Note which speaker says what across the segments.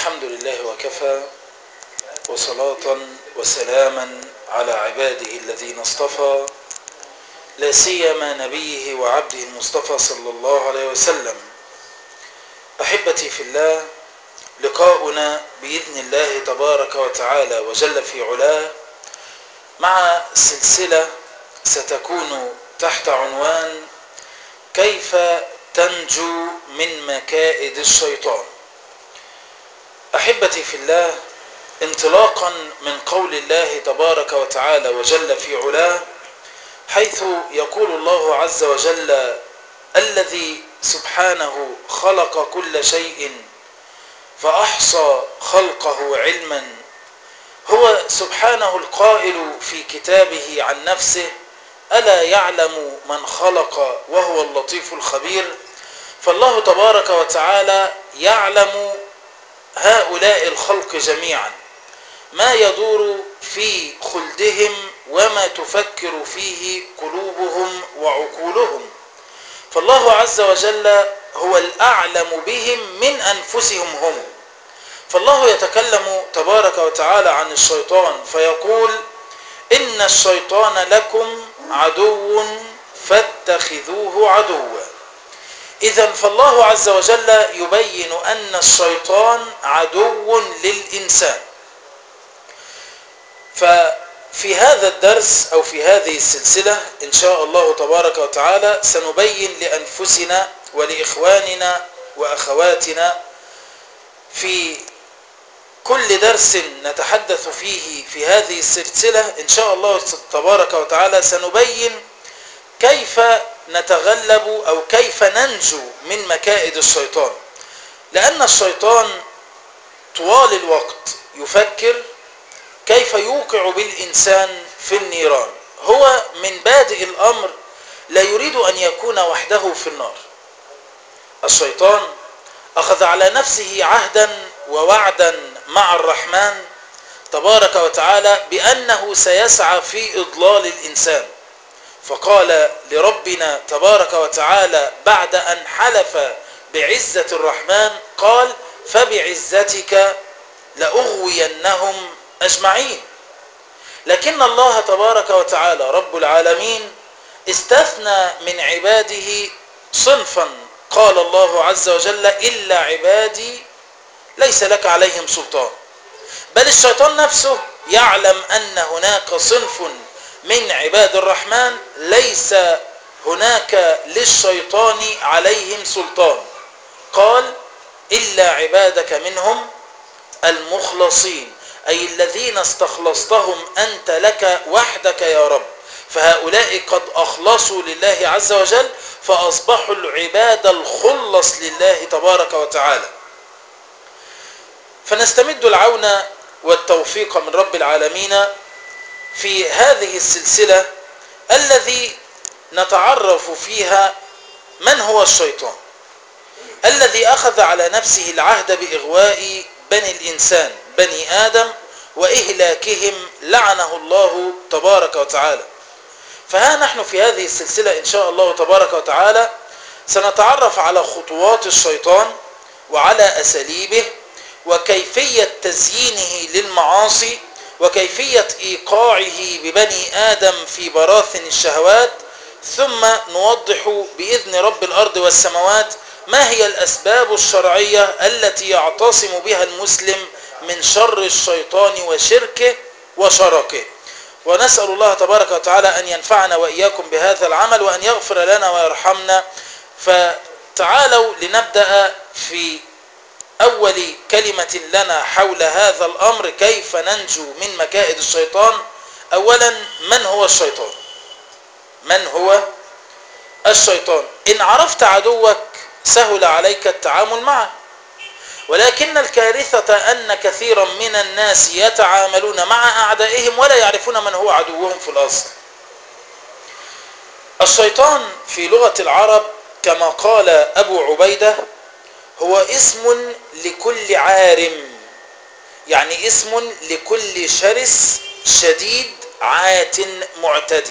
Speaker 1: الحمد لله وكفى وصلاة وسلاما على عباده الذين اصطفى لا سيما نبيه وعبده المصطفى صلى الله عليه وسلم أحبتي في الله لقاؤنا بإذن الله تبارك وتعالى وجل في علاه مع سلسلة ستكون تحت عنوان كيف تنجو من مكائد الشيطان أحبتي في الله انطلاقا من قول الله تبارك وتعالى وجل في علاه حيث يقول الله عز وجل الذي سبحانه خلق كل شيء فأحصى خلقه علما هو سبحانه القائل في كتابه عن نفسه ألا يعلم من خلق وهو اللطيف الخبير فالله تبارك وتعالى يعلم هؤلاء الخلق جميعا ما يدور في خلدهم وما تفكر فيه قلوبهم وعقولهم فالله عز وجل هو الأعلم بهم من أنفسهم هم فالله يتكلم تبارك وتعالى عن الشيطان فيقول إن الشيطان لكم عدو فاتخذوه عدوا إذا فالله عز وجل يبين أن الشيطان عدو للإنسان ففي هذا الدرس أو في هذه السلسلة إن شاء الله تبارك وتعالى سنبين لأنفسنا ولإخواننا وأخواتنا في كل درس نتحدث فيه في هذه السلسلة إن شاء الله تبارك وتعالى سنبين كيف نتغلب أو كيف ننجو من مكائد الشيطان لأن الشيطان طوال الوقت يفكر كيف يوقع بالإنسان في النيران هو من بادئ الأمر لا يريد أن يكون وحده في النار الشيطان أخذ على نفسه عهدا ووعدا مع الرحمن تبارك وتعالى بأنه سيسعى في إضلال الإنسان فقال لربنا تبارك وتعالى بعد أن حلف بعزة الرحمن قال فبعزتك لأغوينهم أجمعين لكن الله تبارك وتعالى رب العالمين استثنى من عباده صنفا قال الله عز وجل إلا عبادي ليس لك عليهم سلطان بل الشيطان نفسه يعلم أن هناك صنف من عباد الرحمن ليس هناك للشيطان عليهم سلطان قال إلا عبادك منهم المخلصين أي الذين استخلصتهم أنت لك وحدك يا رب فهؤلاء قد أخلصوا لله عز وجل فأصبحوا العباد الخلص لله تبارك وتعالى فنستمد العون والتوفيق من رب العالمين في هذه السلسلة الذي نتعرف فيها من هو الشيطان الذي أخذ على نفسه العهد بإغواء بني الإنسان بني آدم وإهلاكهم لعنه الله تبارك وتعالى فها نحن في هذه السلسلة إن شاء الله تبارك وتعالى سنتعرف على خطوات الشيطان وعلى أساليبه وكيفية تزيينه للمعاصي وكيفية إيقاعه ببني آدم في براثن الشهوات ثم نوضح بإذن رب الأرض والسماوات ما هي الأسباب الشرعية التي يعتصم بها المسلم من شر الشيطان وشركه وشركه ونسأل الله تبارك وتعالى أن ينفعنا وإياكم بهذا العمل وأن يغفر لنا ويرحمنا فتعالوا لنبدأ في أول كلمة لنا حول هذا الأمر كيف ننجو من مكائد الشيطان أولا من هو الشيطان من هو الشيطان إن عرفت عدوك سهل عليك التعامل معه ولكن الكارثة أن كثيرا من الناس يتعاملون مع أعدائهم ولا يعرفون من هو عدوهم في الأصل الشيطان في لغة العرب كما قال أبو عبيدة هو اسم لكل عارم يعني اسم لكل شرس شديد عات معتدي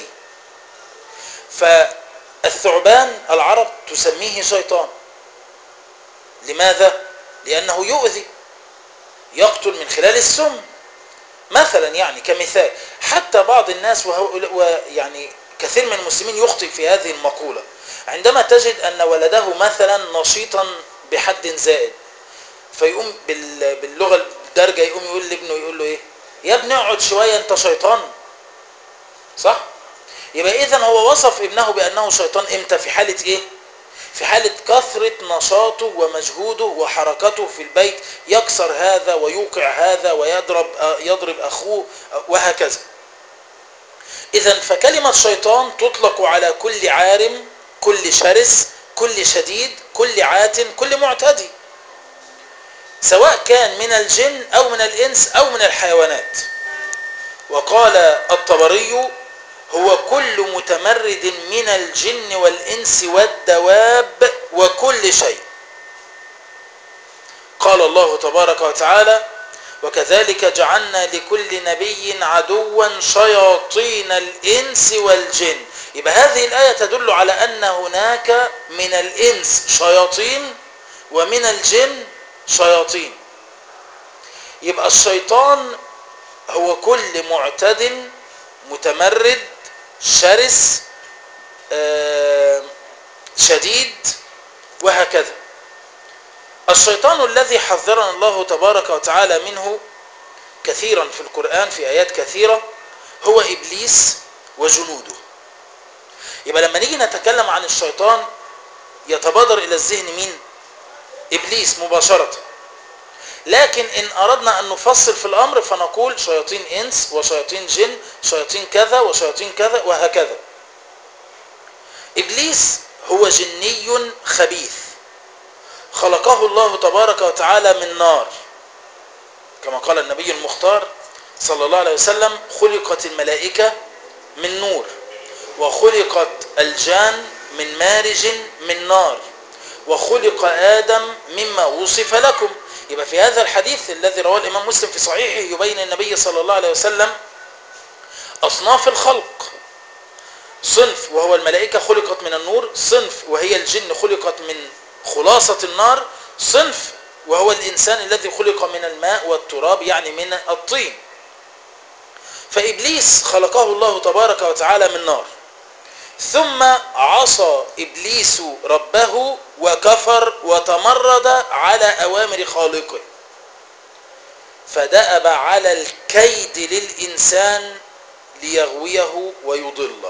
Speaker 1: فالثعبان العرب تسميه شيطان لماذا؟ لأنه يؤذي يقتل من خلال السم مثلا يعني كمثال حتى بعض الناس وهو ويعني كثير من المسلمين يخطئ في هذه المقولة عندما تجد أن ولده مثلا نشيطا بحد زائد فيقوم بال- باللغة الدارجة يقوم يقول لابنه يقول له ايه يا ابني اقعد شوية انت شيطان صح يبقى اذا هو وصف ابنه بانه شيطان امتى في حالة ايه في حالة كثرة نشاطه ومجهوده وحركته في البيت يكسر هذا ويوقع هذا ويضرب يضرب اخوه وهكذا اذا فكلمة شيطان تطلق على كل عارم كل شرس كل شديد كل عات كل معتدي سواء كان من الجن او من الانس او من الحيوانات وقال الطبري هو كل متمرد من الجن والانس والدواب وكل شيء قال الله تبارك وتعالى وكذلك جعلنا لكل نبي عدوا شياطين الانس والجن يبقى هذه الايه تدل على ان هناك من الانس شياطين ومن الجن شياطين يبقى الشيطان هو كل معتد متمرد شرس آه، شديد وهكذا الشيطان الذي حذرنا الله تبارك وتعالى منه كثيرا في القرآن في آيات كثيرة هو إبليس وجنوده يبقى لما نيجي نتكلم عن الشيطان يتبادر إلى الذهن مين إبليس مباشرة لكن إن أردنا أن نفصل في الأمر فنقول شياطين إنس وشياطين جن شياطين كذا وشياطين كذا وهكذا إبليس هو جني خبيث خلقه الله تبارك وتعالى من نار كما قال النبي المختار صلى الله عليه وسلم خلقت الملائكة من نور وخلقت الجان من مارج من نار وخلق آدم مما وصف لكم يبقى في هذا الحديث الذي رواه الإمام مسلم في صحيحه يبين النبي صلى الله عليه وسلم أصناف الخلق صنف وهو الملائكة خلقت من النور صنف وهي الجن خلقت من خلاصة النار صنف وهو الإنسان الذي خلق من الماء والتراب يعني من الطين فإبليس خلقه الله تبارك وتعالى من نار ثم عصى إبليس ربه وكفر وتمرد على أوامر خالقه فدأب على الكيد للإنسان ليغويه ويضله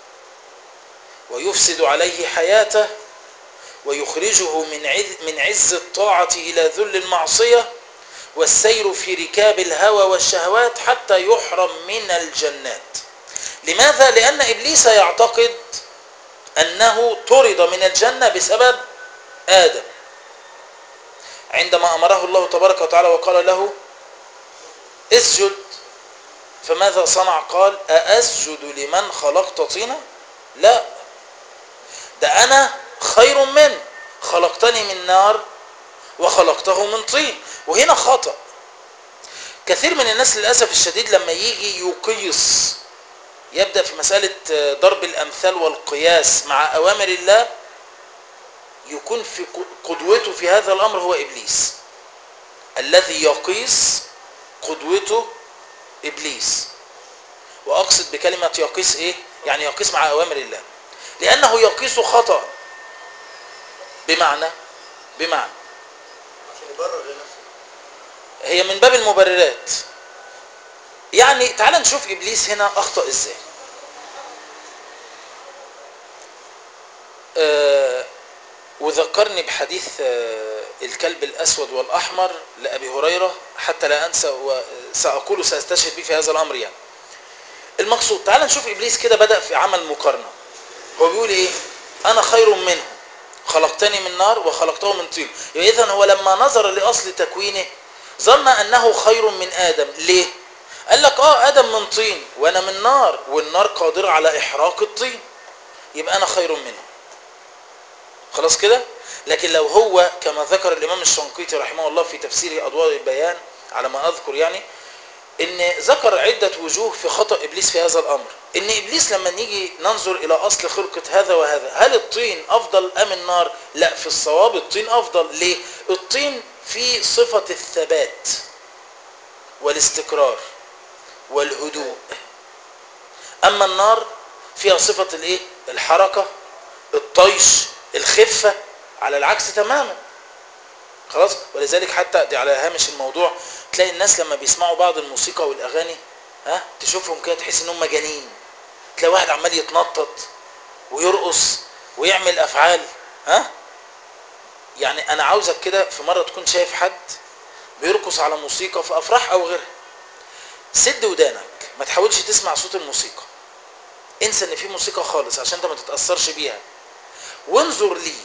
Speaker 1: ويفسد عليه حياته ويخرجه من عز, من عز الطاعة إلى ذل المعصية والسير في ركاب الهوى والشهوات حتى يحرم من الجنات لماذا؟ لأن إبليس يعتقد أنه طرد من الجنة بسبب آدم عندما أمره الله تبارك وتعالى وقال له اسجد فماذا صنع قال أأسجد لمن خلقت طينا لا ده أنا خير منه خلقتني من نار وخلقته من طين وهنا خطأ كثير من الناس للأسف الشديد لما يجي يقيس يبدأ في مسألة ضرب الأمثال والقياس مع أوامر الله يكون في قدوته في هذا الأمر هو إبليس الذي يقيس قدوته إبليس وأقصد بكلمة يقيس إيه؟ يعني يقيس مع أوامر الله لأنه يقيس خطأ بمعنى بمعنى
Speaker 2: عشان يبرر لنفسه
Speaker 1: هي من باب المبررات يعني تعال نشوف إبليس هنا أخطأ إزاي آه وذكرني بحديث آه الكلب الأسود والأحمر لأبي هريرة حتى لا أنسى وسأقول سأستشهد به في هذا الأمر يعني المقصود تعال نشوف إبليس كده بدأ في عمل مقارنة هو بيقول إيه أنا خير منه خلقتني من نار وخلقته من طين إذا هو لما نظر لأصل تكوينه ظن أنه خير من آدم ليه قال لك آه آدم من طين وأنا من نار والنار قادرة على إحراق الطين يبقى أنا خير منه خلاص كده لكن لو هو كما ذكر الإمام الشنقيطي رحمه الله في تفسيره أضواء البيان على ما أذكر يعني ان ذكر عدة وجوه في خطأ إبليس في هذا الأمر ان إبليس لما نيجي ننظر إلى أصل خلقة هذا وهذا هل الطين أفضل أم النار لا في الصواب الطين أفضل ليه الطين فيه صفة الثبات والاستقرار والهدوء اما النار فيها صفة الايه الحركة الطيش الخفة على العكس تماما خلاص ولذلك حتى دي على هامش الموضوع تلاقي الناس لما بيسمعوا بعض الموسيقى والاغاني ها تشوفهم كده تحس انهم مجانين تلاقي واحد عمال يتنطط ويرقص ويعمل افعال ها يعني انا عاوزك كده في مره تكون شايف حد بيرقص على موسيقى في افراح او غيرها سد ودانك ما تحاولش تسمع صوت الموسيقى انسى ان في موسيقى خالص عشان انت ما تتاثرش بيها وانظر ليه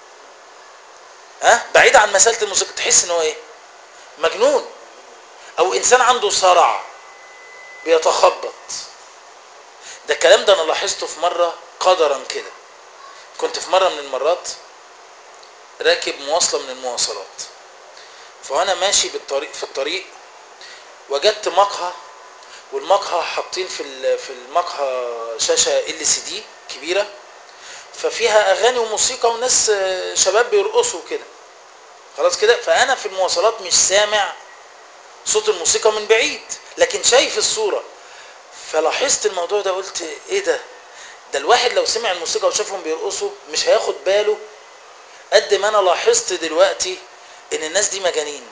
Speaker 1: ها بعيد عن مساله الموسيقى تحس ان هو ايه مجنون او انسان عنده صرع بيتخبط ده الكلام ده انا لاحظته في مره قدرا كده كنت في مره من المرات راكب مواصله من المواصلات فانا ماشي بالطريق في الطريق وجدت مقهى والمقهى حاطين في ال- في المقهى شاشه ال سي دي كبيره ففيها اغاني وموسيقى وناس آه، شباب بيرقصوا كده خلاص كده فانا في المواصلات مش سامع صوت الموسيقى من بعيد لكن شايف الصوره فلاحظت الموضوع ده قلت ايه ده ده الواحد لو سمع الموسيقى وشافهم بيرقصوا مش هياخد باله قد ما انا لاحظت دلوقتي ان الناس دي مجانين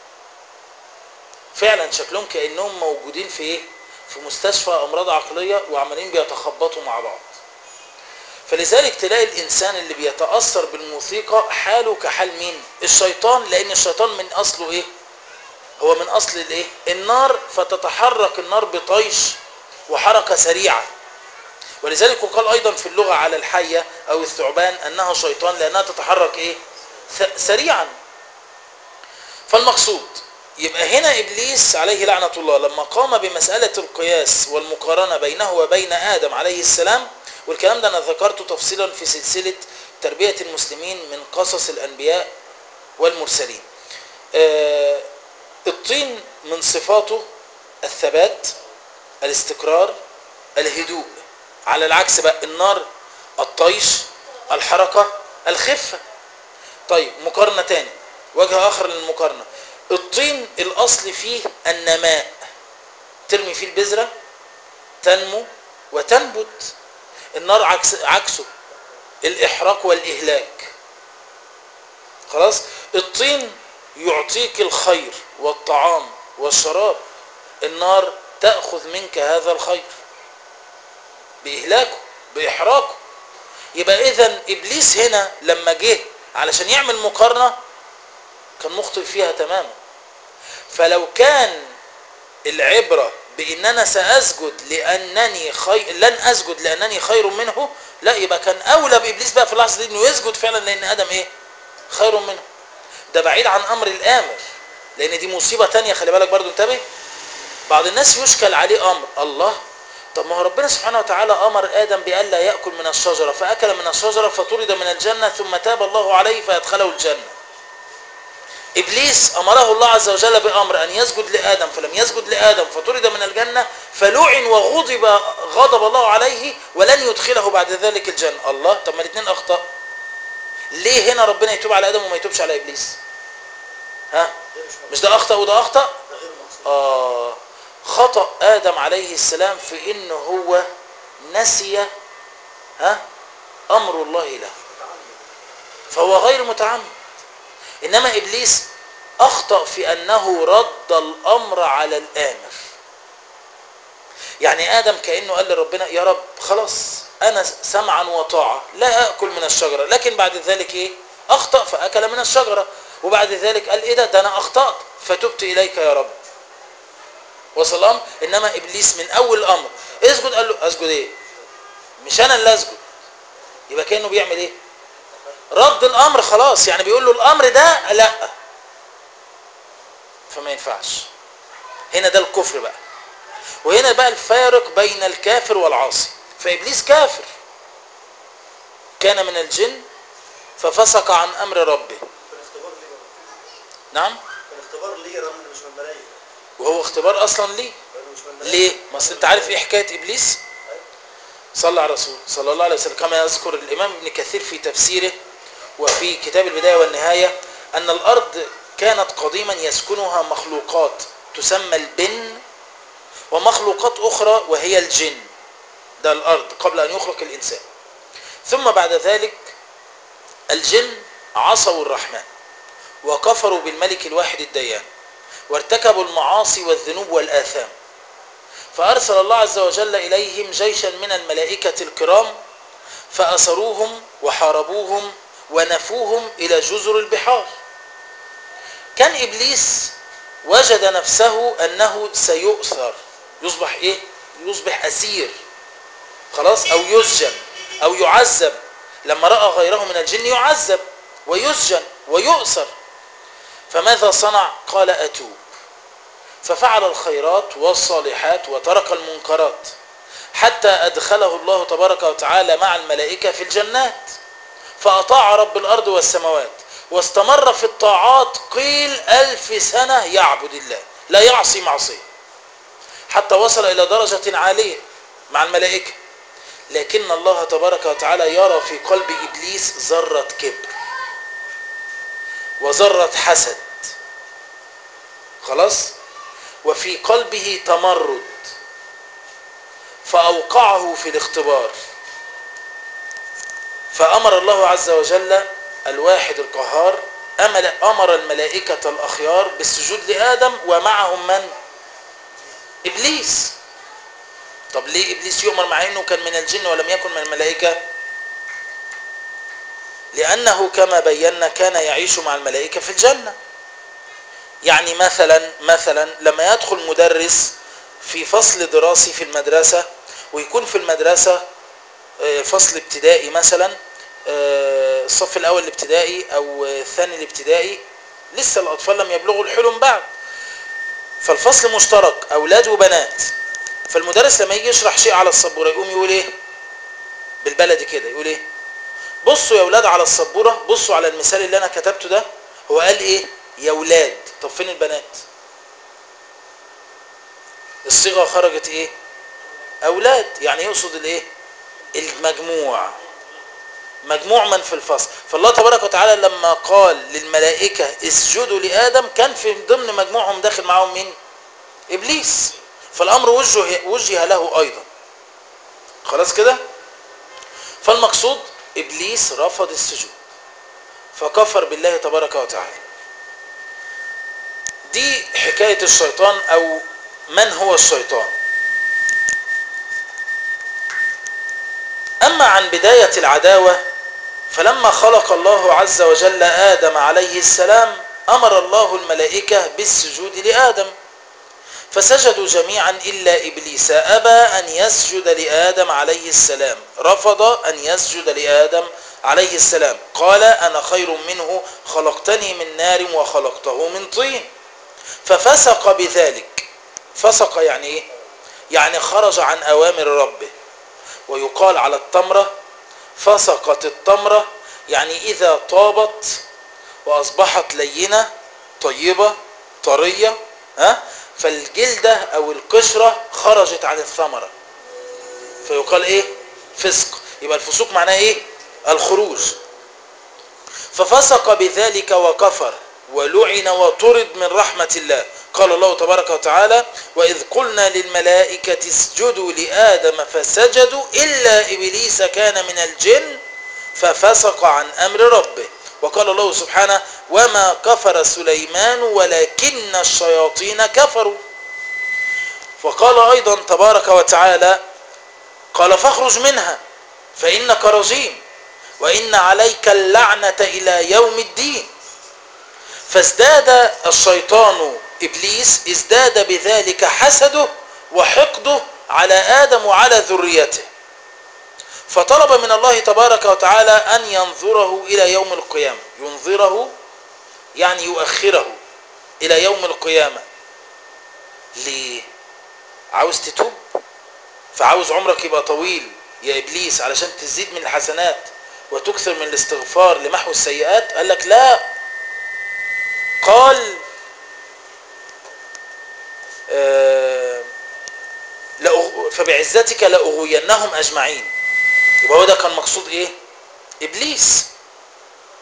Speaker 1: فعلا شكلهم كانهم موجودين في ايه في مستشفى امراض عقليه وعمالين بيتخبطوا مع بعض فلذلك تلاقي الانسان اللي بيتاثر بالموسيقى حاله كحال مين الشيطان لان الشيطان من اصله ايه هو من اصل الايه النار فتتحرك النار بطيش وحركه سريعه ولذلك وقال ايضا في اللغه على الحيه او الثعبان انها شيطان لانها تتحرك ايه س- سريعا فالمقصود يبقى هنا ابليس عليه لعنه الله لما قام بمساله القياس والمقارنه بينه وبين ادم عليه السلام والكلام ده انا ذكرته تفصيلا في سلسله تربيه المسلمين من قصص الانبياء والمرسلين آه، الطين من صفاته الثبات الاستقرار الهدوء على العكس بقى النار الطيش الحركة الخفة طيب مقارنة تاني وجه آخر للمقارنة الطين الأصل فيه النماء ترمي فيه البذرة تنمو وتنبت النار عكس عكسه الإحراق والإهلاك خلاص الطين يعطيك الخير والطعام والشراب النار تأخذ منك هذا الخير بإهلاكه بإحراقه يبقى إذا إبليس هنا لما جه علشان يعمل مقارنة كان مخطئ فيها تماما فلو كان العبرة بإن أنا سأسجد لأنني خير لن أسجد لأنني خير منه لا يبقى كان أولى بإبليس بقى في اللحظة دي إنه يسجد فعلا لأن آدم إيه خير منه ده بعيد عن أمر الآمر لأن دي مصيبة تانية خلي بالك برضو انتبه بعض الناس يشكل عليه أمر الله طب ما هو ربنا سبحانه وتعالى أمر آدم بأن لا يأكل من الشجرة فأكل من الشجرة فطرد من الجنة ثم تاب الله عليه فأدخله الجنة إبليس أمره الله عز وجل بأمر أن يسجد لآدم فلم يسجد لآدم فطرد من الجنة فلعن وغضب غضب الله عليه ولن يدخله بعد ذلك الجنة الله طب ما الاثنين أخطأ ليه هنا ربنا يتوب على آدم وما يتوبش على إبليس ها
Speaker 2: ده مش
Speaker 1: مش ده أخطأ وده أخطأ
Speaker 2: ده غير مقصود
Speaker 1: آه خطأ آدم عليه السلام في إنه هو نسي ها أمر الله له فهو غير متعمد إنما إبليس أخطأ في أنه رد الأمر على الآمر يعني آدم كأنه قال لربنا يا رب خلاص أنا سمعا وطاعة لا أكل من الشجرة لكن بعد ذلك إيه أخطأ فأكل من الشجرة وبعد ذلك قال إيه ده ده أنا أخطأت فتبت إليك يا رب وصل الأمر إنما إبليس من أول الأمر اسجد قال له أسجد إيه مش أنا اللي أسجد يبقى كأنه بيعمل إيه رد الأمر خلاص يعني بيقول له الأمر ده لا فما ينفعش هنا ده الكفر بقى وهنا بقى الفارق بين الكافر والعاصي فإبليس كافر كان من الجن ففسق عن أمر ربه
Speaker 2: كان اختبار ليه برضه.
Speaker 1: نعم
Speaker 2: كان اختبار ليه رغم انه مش من الملائكه
Speaker 1: وهو اختبار أصلا ليه
Speaker 2: لانه مش من الملائكه
Speaker 1: ليه ما أصل انت عارف ايه حكاية إبليس صلى على الرسول صلى الله عليه وسلم كما يذكر الإمام ابن كثير في تفسيره وفي كتاب البداية والنهاية أن الأرض كانت قديما يسكنها مخلوقات تسمى البن ومخلوقات أخرى وهي الجن ده الأرض قبل أن يخلق الإنسان ثم بعد ذلك الجن عصوا الرحمن وكفروا بالملك الواحد الديان وارتكبوا المعاصي والذنوب والآثام فأرسل الله عز وجل إليهم جيشا من الملائكة الكرام فأسروهم وحاربوهم ونفوهم إلى جزر البحار كان إبليس وجد نفسه أنه سيؤثر يصبح إيه؟ يصبح أسير خلاص أو يسجن أو يعذب لما رأى غيره من الجن يعذب ويسجن ويؤسر فماذا صنع قال أتوب ففعل الخيرات والصالحات وترك المنكرات حتى أدخله الله تبارك وتعالى مع الملائكة في الجنات فأطاع رب الأرض والسماوات واستمر في الطاعات قيل ألف سنة يعبد الله لا يعصي معصية حتى وصل إلى درجة عالية مع الملائكة لكن الله تبارك وتعالى يرى في قلب إبليس ذرة كبر وذرة حسد خلاص وفي قلبه تمرد فأوقعه في الاختبار فأمر الله عز وجل الواحد القهار أمر الملائكة الأخيار بالسجود لآدم ومعهم من؟ إبليس طب ليه إبليس يؤمر مع أنه كان من الجن ولم يكن من الملائكة؟ لأنه كما بينا كان يعيش مع الملائكة في الجنة يعني مثلا مثلا لما يدخل مدرس في فصل دراسي في المدرسة ويكون في المدرسة فصل ابتدائي مثلا الصف الأول الابتدائي أو الثاني الابتدائي لسه الأطفال لم يبلغوا الحلم بعد فالفصل مشترك أولاد وبنات فالمدرس لما يجي يشرح شيء على السبورة يقوم يقول إيه بالبلدي كده يقول إيه بصوا يا أولاد على السبورة بصوا على المثال اللي أنا كتبته ده هو قال إيه يا أولاد طب فين البنات الصيغة خرجت إيه أولاد يعني يقصد الإيه المجموع مجموع من في الفصل فالله تبارك وتعالى لما قال للملائكة اسجدوا لآدم كان في ضمن مجموعهم داخل معهم مين إبليس فالأمر وجه, وجه له أيضا خلاص كده فالمقصود إبليس رفض السجود فكفر بالله تبارك وتعالى دي حكاية الشيطان أو من هو الشيطان أما عن بداية العداوة فلما خلق الله عز وجل آدم عليه السلام أمر الله الملائكة بالسجود لآدم فسجدوا جميعا إلا إبليس أبى أن يسجد لآدم عليه السلام رفض أن يسجد لآدم عليه السلام قال أنا خير منه خلقتني من نار وخلقته من طين ففسق بذلك فسق يعني إيه؟ يعني خرج عن أوامر ربه ويقال على التمرة فسقت التمرة يعني إذا طابت وأصبحت لينة طيبة طرية ها فالجلدة أو القشرة خرجت عن الثمرة فيقال إيه فسق يبقى الفسوق معناه إيه الخروج ففسق بذلك وكفر ولعن وطرد من رحمة الله قال الله تبارك وتعالى وإذ قلنا للملائكة اسجدوا لآدم فسجدوا إلا إبليس كان من الجن ففسق عن أمر ربه وقال الله سبحانه وما كفر سليمان ولكن الشياطين كفروا وقال أيضا تبارك وتعالى قال فاخرج منها فإنك رجيم وإن عليك اللعنة إلى يوم الدين فازداد الشيطان إبليس ازداد بذلك حسده وحقده على آدم وعلى ذريته فطلب من الله تبارك وتعالى أن ينظره إلى يوم القيامة ينظره يعني يؤخره إلى يوم القيامة ليه عاوز تتوب فعاوز عمرك يبقى طويل يا إبليس علشان تزيد من الحسنات وتكثر من الاستغفار لمحو السيئات قال لك لا قال آه فبعزتك لأغوينهم أجمعين يبقى هو ده كان مقصود إيه إبليس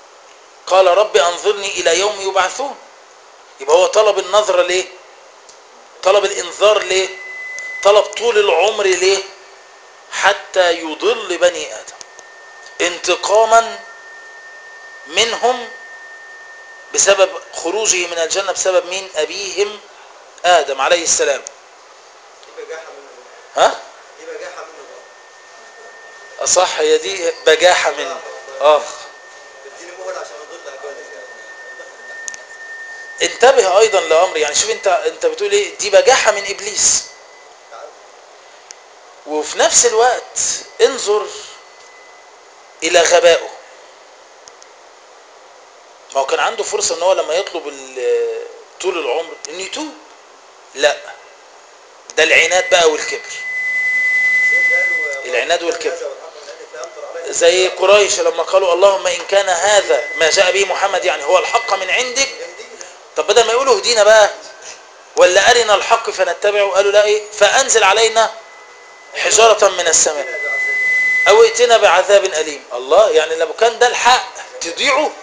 Speaker 1: قال رب أنظرني إلى يوم يبعثون يبقى هو طلب النظرة ليه طلب الانذار ليه طلب طول العمر ليه حتى يضل بني ادم انتقاما منهم بسبب خروجه من الجنة بسبب مين أبيهم آدم عليه السلام
Speaker 2: دي بجاحة منه بقى.
Speaker 1: ها
Speaker 2: دي بجاحة منه بقى.
Speaker 1: أصح هي دي بجاحة منه آه
Speaker 2: اديني مهلة عشان اضل هجوزك
Speaker 1: انتبه أيضا لأمر يعني شوف أنت أنت بتقول إيه دي بجاحة من إبليس وفي نفس الوقت انظر إلى غبائه ما هو كان عنده فرصة ان هو لما يطلب ال- طول العمر انه يتوب لا ده العناد بقى والكبر العناد والكبر. زي قريش لما قالوا اللهم ان كان هذا ما جاء به محمد يعني هو الحق من عندك طب بدل ما يقولوا اهدينا بقى ولا ارنا الحق فنتبعه قالوا لا ايه فانزل علينا حجارة من السماء او ائتنا بعذاب اليم الله يعني لو كان ده الحق تضيعه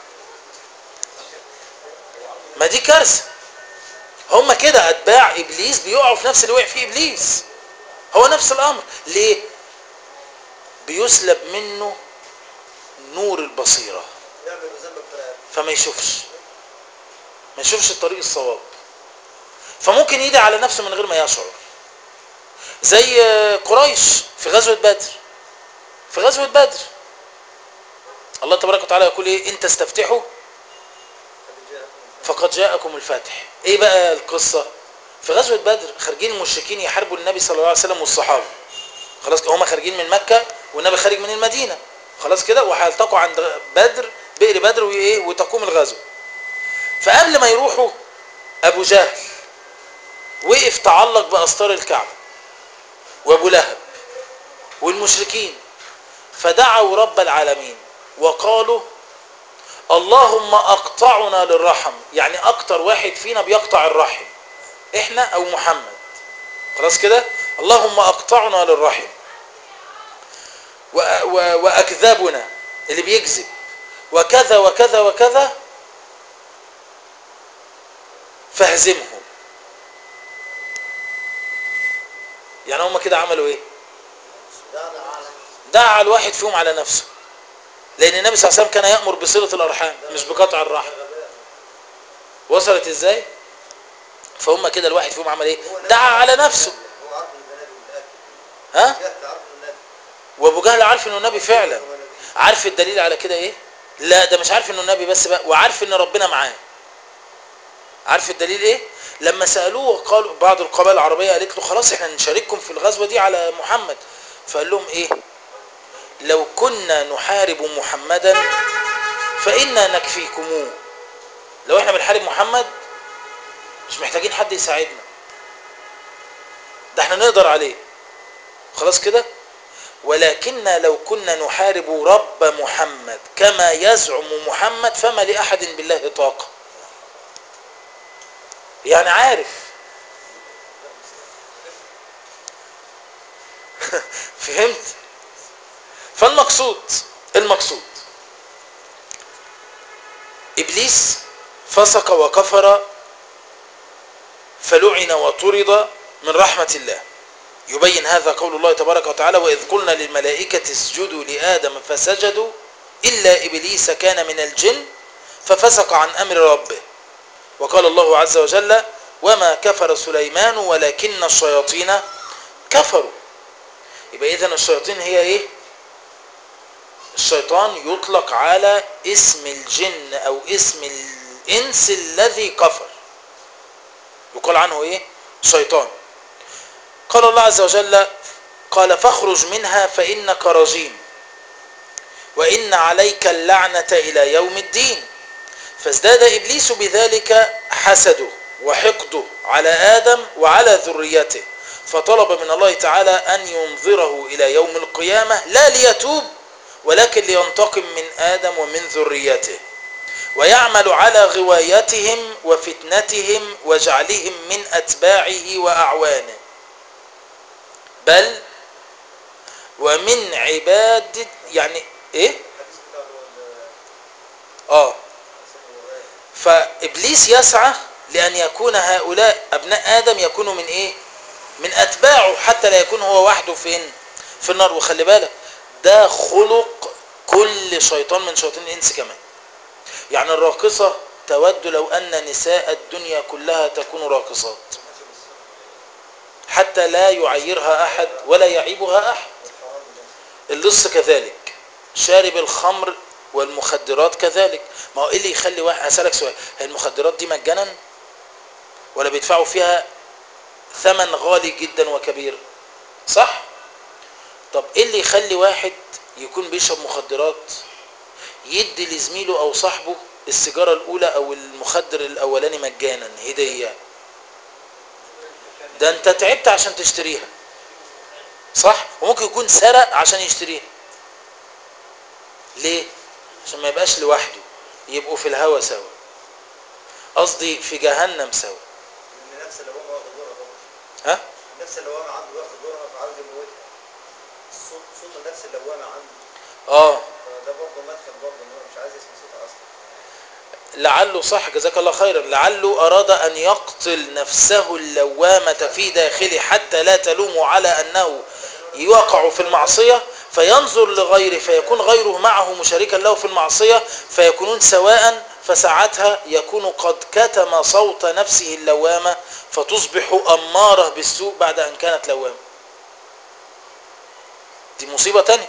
Speaker 1: ما دي كارثه هم كده اتباع ابليس بيقعوا في نفس اللي وقع فيه ابليس هو نفس الامر ليه بيسلب منه نور البصيره
Speaker 2: يعمل ذنب بطريقة
Speaker 1: فما يشوفش ما يشوفش الطريق الصواب فممكن يدعي على نفسه من غير ما يشعر زي قريش في غزوة بدر في غزوة بدر الله تبارك وتعالى يقول ايه ان تستفتحوا فقد جاءكم الفتح ايه بقى القصة في غزوة بدر خارجين المشركين يحاربوا النبي صلى الله عليه وسلم والصحابة خلاص كده هما خارجين من مكة والنبي خارج من المدينة خلاص كده وهيلتقوا عند بدر بئر بدر وايه وتقوم الغزو فقبل ما يروحوا ابو جهل وقف تعلق باستار الكعبة وابو لهب والمشركين فدعوا رب العالمين وقالوا اللهم اقطعنا للرحم يعني اكتر واحد فينا بيقطع الرحم احنا او محمد خلاص كده اللهم اقطعنا للرحم و و واكذبنا اللي بيكذب وكذا وكذا وكذا فاهزمهم يعني هم كده عملوا ايه دعا الواحد فيهم على نفسه لان النبي صلى الله عليه وسلم كان يأمر بصلة الارحام مش بقطع الرحم وصلت ازاي فهم كده الواحد فيهم عمل ايه دعا على نفسه
Speaker 2: هو عارف ان النبي متأكد
Speaker 1: ها
Speaker 2: جهل عارف ان النبي
Speaker 1: وابو جهل عارف انه النبي فعلا عارف الدليل على كده ايه لا ده مش عارف انه النبي بس بقى وعارف ان ربنا معاه عارف الدليل ايه لما سالوه وقالوا بعض القبائل العربيه قالت له خلاص احنا نشارككم في الغزوه دي على محمد فقال لهم ايه لو كنا نحارب محمدا فانا نكفيكموه لو احنا بنحارب محمد مش محتاجين حد يساعدنا ده احنا نقدر عليه خلاص كده ولكن لو كنا نحارب رب محمد كما يزعم محمد فما لأحد بالله طاقة يعني عارف فهمت فالمقصود المقصود إبليس فسق وكفر فلعن وطرد من رحمة الله يبين هذا قول الله تبارك وتعالى وإذ قلنا للملائكة اسجدوا لآدم فسجدوا إلا إبليس كان من الجن ففسق عن أمر ربه وقال الله عز وجل وما كفر سليمان ولكن الشياطين كفروا يبقى إذن الشياطين هي إيه الشيطان يطلق على اسم الجن أو اسم الإنس الذي كفر يقال عنه إيه شيطان قال الله عز وجل قال فاخرج منها فإنك رجيم وإن عليك اللعنة إلى يوم الدين فازداد إبليس بذلك حسده وحقده على آدم وعلى ذريته فطلب من الله تعالى أن ينظره إلى يوم القيامة لا ليتوب ولكن لينتقم من آدم ومن ذريته ويعمل على غوايتهم وفتنتهم وجعلهم من أتباعه وأعوانه بل ومن عبادة يعني ايه
Speaker 2: الحديث بتاع اللي هو ال-
Speaker 1: اه
Speaker 2: اسمه إيه؟
Speaker 1: فابليس يسعى لأن يكون هؤلاء أبناء آدم يكونوا من إيه من أتباعه حتى لا يكون هو وحده فين في النار وخلي بالك ده خلق كل شيطان من شياطين الإنس كمان يعني الراقصة تود لو أن نساء الدنيا كلها تكون راقصات حتى لا يعيرها أحد ولا يعيبها أحد
Speaker 2: والحرام ده
Speaker 1: اللص كذلك شارب الخمر والمخدرات كذلك ما هو ايه اللي يخلي واحد هسألك سؤال هي المخدرات دي مجانا ولا بيدفعوا فيها ثمن غالي جدا وكبير صح طب ايه اللي يخلي واحد يكون بيشرب مخدرات يدي لزميله او صاحبه السيجارة الاولى او المخدر الاولاني مجانا هدية ده انت تعبت عشان تشتريها صح وممكن يكون سرق عشان يشتريها ليه عشان ما يبقاش لوحده يبقوا في الهوا سوا قصدي في جهنم سوا
Speaker 2: ان نفس اللوامه واخد دورها طبعا
Speaker 1: ها
Speaker 2: نفس اللوامه عنده واخد دورها فعاوز يموتها صوت صوت النفس اللوامه عنده
Speaker 1: اه
Speaker 2: فده برضه مدخل برضه ان هو مش عايز يسمع صوتها اصلا
Speaker 1: لعله صح جزاك الله خيرا لعله أراد أن يقتل نفسه اللوامة في داخله حتى لا تلومه على أنه يقع في المعصية فينظر لغيره فيكون غيره معه مشاركا له في المعصية فيكونون سواء فساعتها يكون قد كتم صوت نفسه اللوامة فتصبح أمارة بالسوء بعد أن كانت لوامة دي مصيبة تانية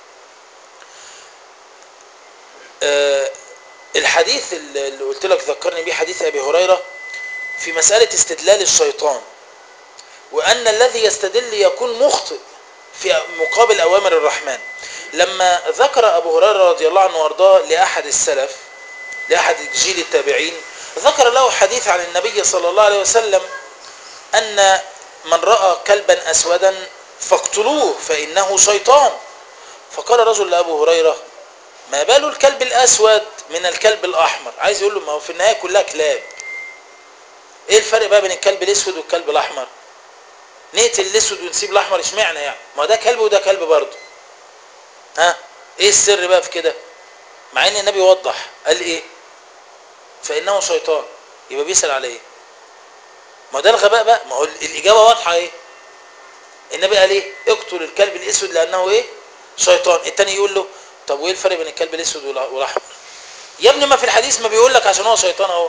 Speaker 1: آه الحديث اللي قلت لك ذكرني بيه حديث ابي هريره في مساله استدلال الشيطان وان الذي يستدل يكون مخطئ في مقابل اوامر الرحمن لما ذكر ابو هريره رضي الله عنه وارضاه لاحد السلف لاحد جيل التابعين ذكر له حديث عن النبي صلى الله عليه وسلم ان من راى كلبا اسودا فاقتلوه فانه شيطان فقال رجل لابو هريره ما بال الكلب الاسود من الكلب الاحمر عايز يقول له ما هو في النهايه كلها كلاب ايه الفرق بقى بين الكلب الاسود والكلب الاحمر نقتل الاسود ونسيب الاحمر اشمعنى يعني ما ده كلب وده كلب برضه ها ايه السر بقى في كده مع ان النبي وضح قال ايه فانه شيطان يبقى بيسال على ايه ما ده الغباء بقى ما هو الاجابه واضحه ايه النبي قال ايه اقتل الكلب الاسود لانه ايه شيطان التاني يقول له طب وايه الفرق بين الكلب الاسود والاحمر يا ابني ما في الحديث ما بيقول لك عشان هو شيطان اهو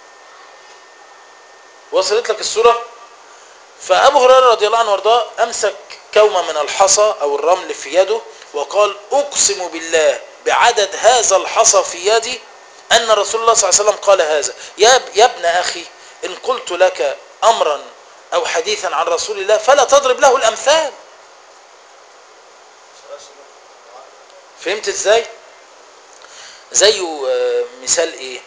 Speaker 1: وصلت لك الصوره فابو هريره رضي الله عنه وارضاه امسك كومه من الحصى او الرمل في يده وقال اقسم بالله بعدد هذا الحصى في يدي ان رسول الله صلى الله عليه وسلم قال هذا يا يا ابن اخي ان قلت لك امرا او حديثا عن رسول الله فلا تضرب له الامثال فهمت ازاي زيه آه، مثال ايه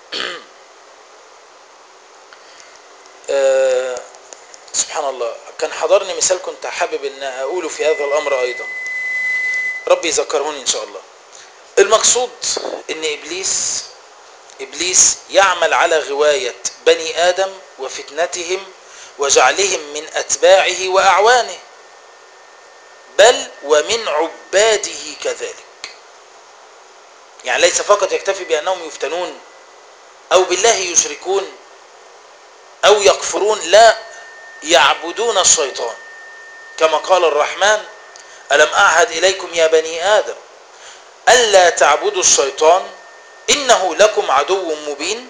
Speaker 1: آه، سبحان الله كان حضرني مثال كنت حابب ان اقوله في هذا الامر ايضا ربي يذكرهوني ان شاء الله المقصود ان ابليس ابليس يعمل على غواية بني ادم وفتنتهم وجعلهم من اتباعه واعوانه بل ومن عباده كذلك يعني ليس فقط يكتفي بأنهم يفتنون أو بالله يشركون أو يكفرون لا يعبدون الشيطان كما قال الرحمن ألم أعهد إليكم يا بني آدم ألا تعبدوا الشيطان إنه لكم عدو مبين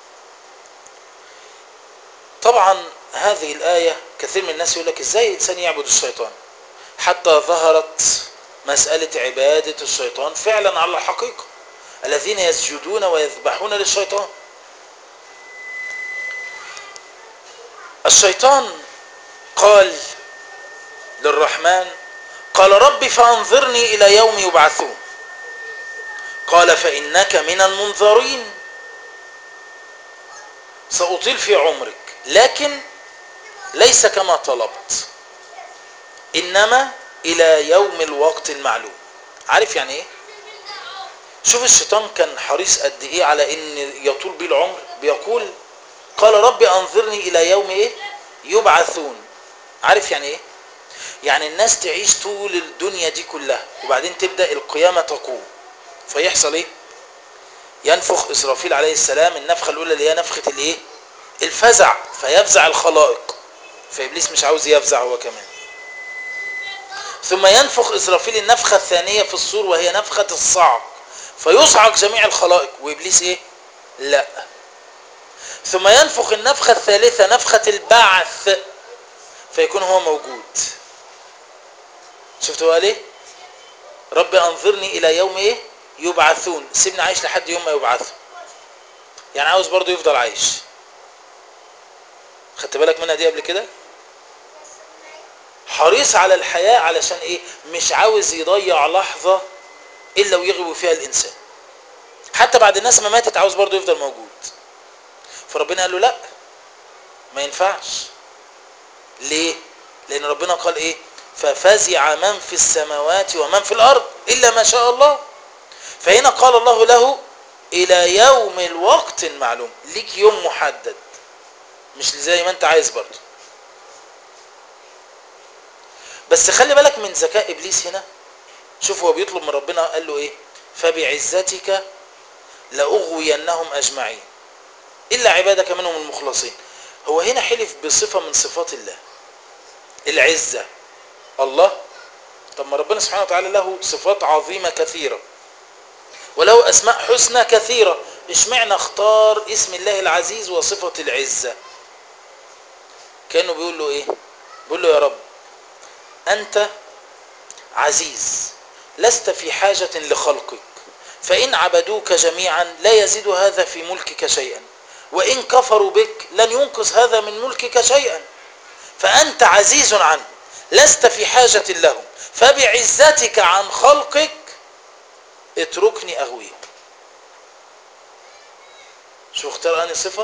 Speaker 1: طبعا هذه الآية كثير من الناس يقول لك إزاي الإنسان يعبد الشيطان حتى ظهرت مسألة عبادة الشيطان فعلا على الحقيقة الذين يسجدون ويذبحون للشيطان الشيطان قال للرحمن قال رب فأنظرني إلى يوم يبعثون قال فإنك من المنظرين سأطيل في عمرك لكن ليس كما طلبت إنما إلى يوم الوقت المعلوم عارف يعني إيه شوف الشيطان كان حريص قد إيه على إن يطول بيه العمر بيقول قال رب أنظرني إلى يوم إيه يبعثون عارف يعني إيه يعني الناس تعيش طول الدنيا دي كلها وبعدين تبدأ القيامة تقوم فيحصل إيه ينفخ إسرافيل عليه السلام النفخة الأولى اللي هي نفخة الإيه الفزع فيفزع الخلائق فابليس مش عاوز يفزع هو كمان ثم ينفخ اسرافيل النفخه الثانيه في الصور وهي نفخه الصعق فيصعق جميع الخلائق وابليس ايه لا ثم ينفخ النفخه الثالثه نفخه البعث فيكون هو موجود شفتوا قال ايه رب انظرني الى يوم ايه يبعثون سيبني عايش لحد يوم ما يبعثوا يعني عاوز برضه يفضل عايش خدت بالك منها دي قبل كده حريص على الحياة علشان ايه مش عاوز يضيع لحظة الا ويغوي فيها الانسان حتى بعد الناس ما ماتت عاوز برضه يفضل موجود فربنا قال له لا ما ينفعش ليه لان ربنا قال ايه ففزع من في السماوات ومن في الارض الا ما شاء الله فهنا قال الله له الى يوم الوقت المعلوم ليك يوم محدد مش زي ما انت عايز برضه بس خلي بالك من ذكاء ابليس هنا شوف هو بيطلب من ربنا قال له ايه فبعزتك لاغوينهم اجمعين الا عبادك منهم المخلصين هو هنا حلف بصفه من صفات الله العزه الله طب ما ربنا سبحانه وتعالى له صفات عظيمه كثيره وله اسماء حسنى كثيره اشمعنى اختار اسم الله العزيز وصفه العزه كانه بيقول له ايه بيقول له يا رب انت عزيز لست في حاجه لخلقك فان عبدوك جميعا لا يزيد هذا في ملكك شيئا وان كفروا بك لن ينقذ هذا من ملكك شيئا فانت عزيز عنه لست في حاجه لهم فبعزتك عن خلقك اتركني اغويهم شو اختار اني صفه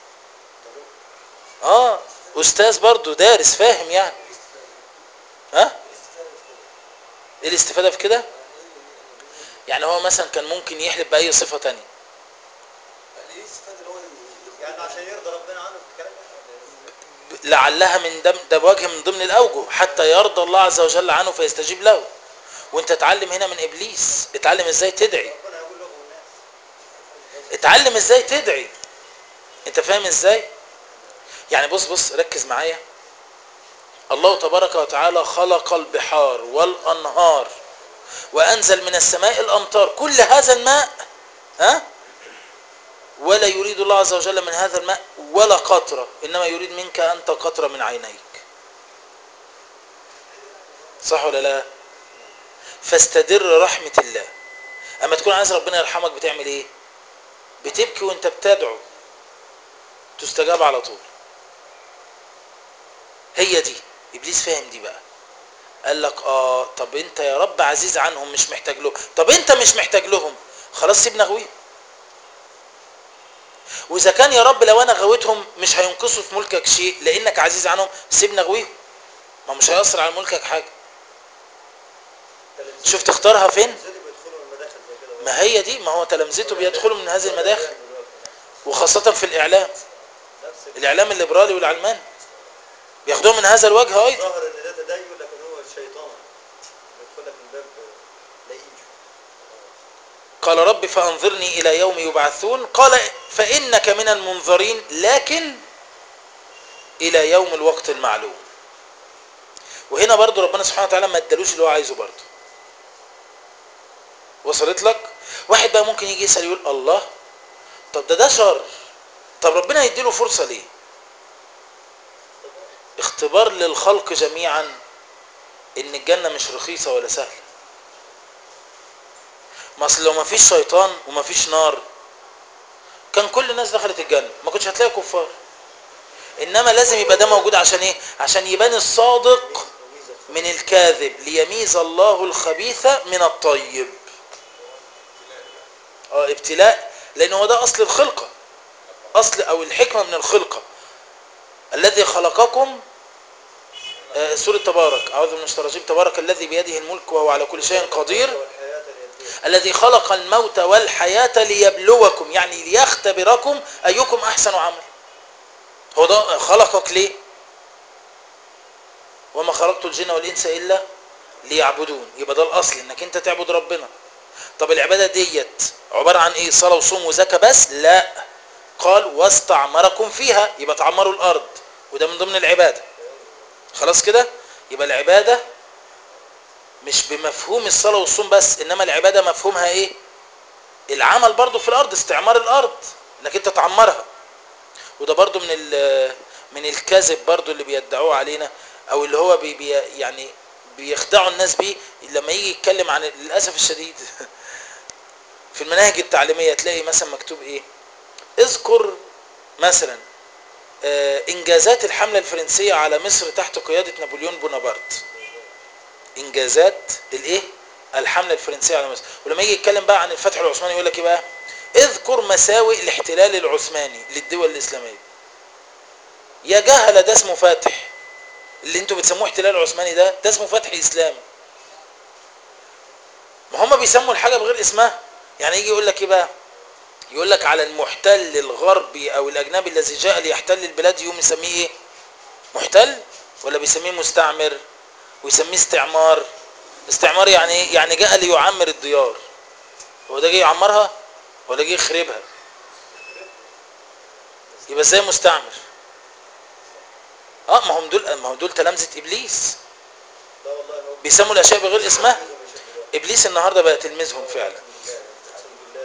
Speaker 1: اه استاذ برضو دارس فاهم يعني ها ايه الاستفاده في كده يعني هو مثلا كان ممكن يحلف باي صفه تانية
Speaker 2: ايه الاستفاده اللي هو يعني عشان يرضى ربنا عنه في الكلام ده
Speaker 1: لعلها من دم ده وجه من ضمن الاوجه حتى يرضى الله عز وجل عنه فيستجيب له وانت اتعلم هنا من ابليس اتعلم ازاي تدعي
Speaker 2: ربنا يقول له الناس
Speaker 1: اتعلم ازاي تدعي انت فاهم ازاي يعني بص بص ركز معايا الله تبارك وتعالى خلق البحار والانهار وانزل من السماء الامطار كل هذا الماء ها ولا يريد الله عز وجل من هذا الماء ولا قطره انما يريد منك انت قطره من عينيك صح ولا لا فاستدر رحمه الله اما تكون عايز ربنا يرحمك بتعمل ايه بتبكي وانت بتدعو تستجاب على طول هي دي ابليس فاهم دي بقى قال لك اه طب انت يا رب عزيز عنهم مش محتاج لهم طب انت مش محتاج لهم خلاص سيبنا غويهم واذا كان يا رب لو انا غويتهم مش هينقصوا في ملكك شيء لانك عزيز عنهم سيبنا غويهم ما مش هيأثر على ملكك حاجه شوف تختارها فين
Speaker 2: زي بيدخلوا المداخل زي كده
Speaker 1: ما هي دي ما هو تلامذته بيدخلوا من هذه المداخل وخاصه في الاعلام
Speaker 2: نفس
Speaker 1: الاعلام الليبرالي والعلماني بياخدوها من هذا الوجه ايضا
Speaker 2: ظاهر ان ده تدين لكن هو الشيطان بيدخل لك من باب لئيم
Speaker 1: قال رب فانظرني الى يوم يبعثون قال فانك من المنظرين لكن الى يوم الوقت المعلوم وهنا برضو ربنا سبحانه وتعالى ما ادالوش اللي هو عايزه برضو وصلت لك واحد بقى ممكن يجي يسال يقول الله طب ده ده شر طب ربنا يديله فرصه ليه اختبار للخلق جميعا ان الجنه مش رخيصه ولا سهله ما اصل لو ما فيش شيطان وما فيش نار كان كل الناس دخلت الجنه ما كنتش هتلاقي كفار انما لازم يبقى ده موجود عشان ايه عشان يبان الصادق من الكاذب ليميز الله الخبيث من الطيب اه ابتلاء لان هو ده اصل الخلقه اصل او الحكمه من الخلقه الذي خلقكم آه، سورة تبارك أعوذ من الشيطان الرجيم تبارك الذي بيده الملك وهو على كل شيء قدير
Speaker 2: والحياة ليبلوكم.
Speaker 1: الذي خلق الموت والحياة ليبلوكم يعني ليختبركم أيكم أحسن عمل هو ده خلقك ليه وما خلقت الجن والإنس إلا ليعبدون يبقى ده الأصل إنك أنت تعبد ربنا طب العبادة ديت عبارة عن إيه صلاة وصوم وزكاة بس لا قال واستعمركم فيها يبقى تعمروا الارض وده من ضمن العباده خلاص كده يبقى العباده مش بمفهوم الصلاه والصوم بس انما العباده مفهومها ايه العمل برضو في الارض استعمار الارض انك انت تعمرها وده برضو من ال- من الكذب برضو اللي بيدعوه علينا او اللي هو بي بي يعني بيخدعوا الناس بيه لما يجي يتكلم عن للاسف الشديد في المناهج التعليميه تلاقي مثلا مكتوب ايه اذكر مثلا آه، انجازات الحمله الفرنسيه على مصر تحت قياده نابليون بونابرت انجازات الايه الحمله الفرنسيه على مصر ولما يجي يتكلم بقى عن الفتح العثماني يقول لك ايه بقى اذكر مساوئ الاحتلال العثماني للدول الاسلاميه يا جهله ده اسمه فتح اللي انتوا بتسموه احتلال عثماني ده ده اسمه فتح اسلامي ما هم بيسموا الحاجه بغير اسمها يعني يجي يقول لك ايه بقى يقول لك على المحتل الغربي او الاجنبي الذي جاء ليحتل البلاد يقوم يسميه ايه محتل ولا بيسميه مستعمر ويسميه استعمار استعمار يعني ايه يعني جاء ليعمر الديار هو ده جاي يعمرها ولا جاي يخربها يبقى ازاي مستعمر اه ما هم دول ما هم دول تلامذه ابليس
Speaker 2: لا والله هو
Speaker 1: بيسموا الاشياء بغير اسمها
Speaker 2: بيسموا الشيخ ده.
Speaker 1: ابليس النهارده بقى تلميذهم فعلا
Speaker 2: اقسم بالله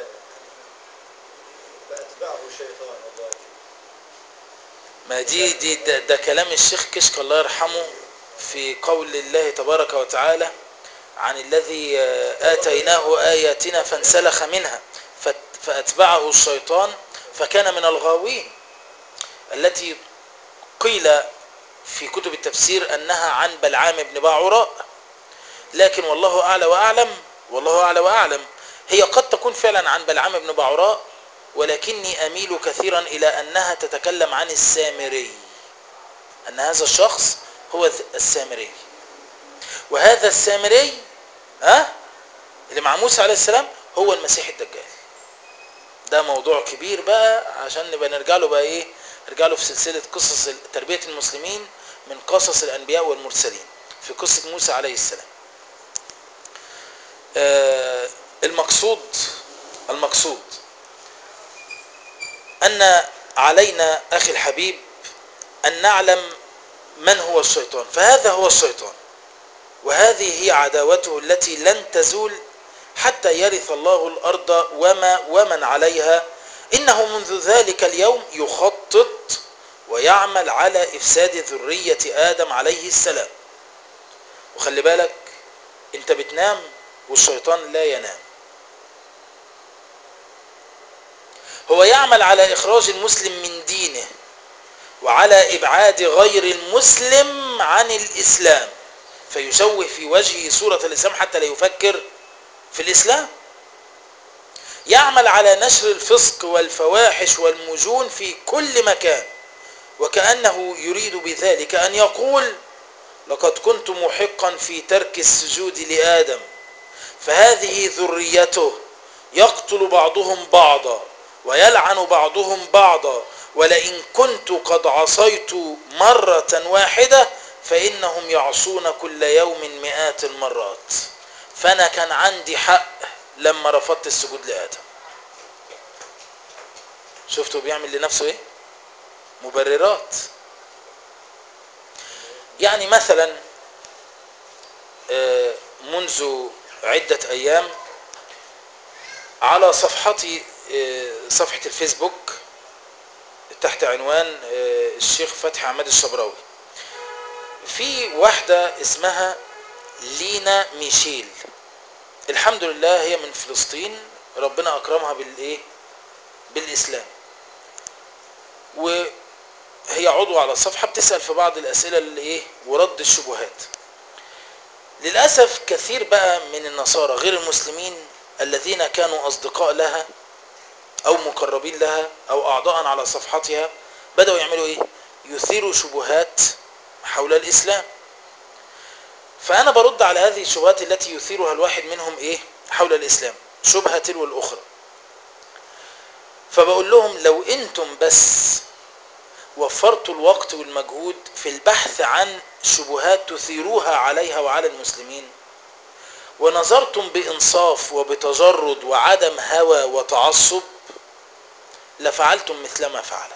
Speaker 2: فاتبعه الشيطان والله
Speaker 1: ما دي دي ده, ده كلام الشيخ كشك الله يرحمه في قول الله تبارك وتعالى عن الذي آه، آتيناه آياتنا فانسلخ منها فات- فأتبعه الشيطان فكان من الغاوين التي قيل في كتب التفسير أنها عن بلعام بن باعوراء لكن والله أعلى وأعلم والله أعلى وأعلم هي قد تكون فعلا عن بلعام بن باعوراء ولكني أميل كثيرا إلى أنها تتكلم عن السامري أن هذا الشخص هو السامري وهذا السامري ها اللي مع موسى عليه السلام هو المسيح الدجال ده موضوع كبير بقى عشان نبقى نرجع له بقى ايه نرجع له في سلسلة قصص تربية المسلمين من قصص الأنبياء والمرسلين في قصة موسى عليه السلام آه المقصود المقصود أن علينا أخي الحبيب أن نعلم من هو الشيطان فهذا هو الشيطان وهذه هي عداوته التي لن تزول حتى يرث الله الأرض وما ومن عليها إنه منذ ذلك اليوم يخطط ويعمل على إفساد ذرية آدم عليه السلام وخلي بالك انت بتنام والشيطان لا ينام هو يعمل على إخراج المسلم من دينه وعلى إبعاد غير المسلم عن الإسلام فيشوه في وجهه صورة الإسلام حتى لا يفكر في الإسلام يعمل على نشر الفسق والفواحش والمجون في كل مكان وكأنه يريد بذلك أن يقول لقد كنت محقا في ترك السجود لآدم فهذه ذريته يقتل بعضهم بعضا ويلعن بعضهم بعضا ولئن كنت قد عصيت مرة واحدة فإنهم يعصون كل يوم مئات المرات فأنا كان عندي حق لما رفضت السجود لآدم شفتوا بيعمل لنفسه ايه مبررات يعني مثلا آه، منذ عدة أيام على صفحتي آه، صفحة الفيسبوك تحت عنوان آه، الشيخ فتحي عماد الشبراوي في واحدة اسمها لينا ميشيل الحمد لله هي من فلسطين ربنا أكرمها بالإيه بالإسلام وهي عضو على الصفحة بتسأل في بعض الأسئلة اللي إيه ورد الشبهات للأسف كثير بقى من النصارى غير المسلمين الذين كانوا أصدقاء لها أو مقربين لها أو أعضاء على صفحتها بدأوا يعملوا إيه يثيروا شبهات حول الإسلام فأنا برد على هذه الشبهات التي يثيرها الواحد منهم إيه حول الإسلام شبهة تلو الأخرى فبقول لهم لو أنتم بس وفرتوا الوقت والمجهود في البحث عن شبهات تثيروها عليها وعلى المسلمين ونظرتم بإنصاف وبتجرد وعدم هوى وتعصب لفعلتم مثل ما فعلت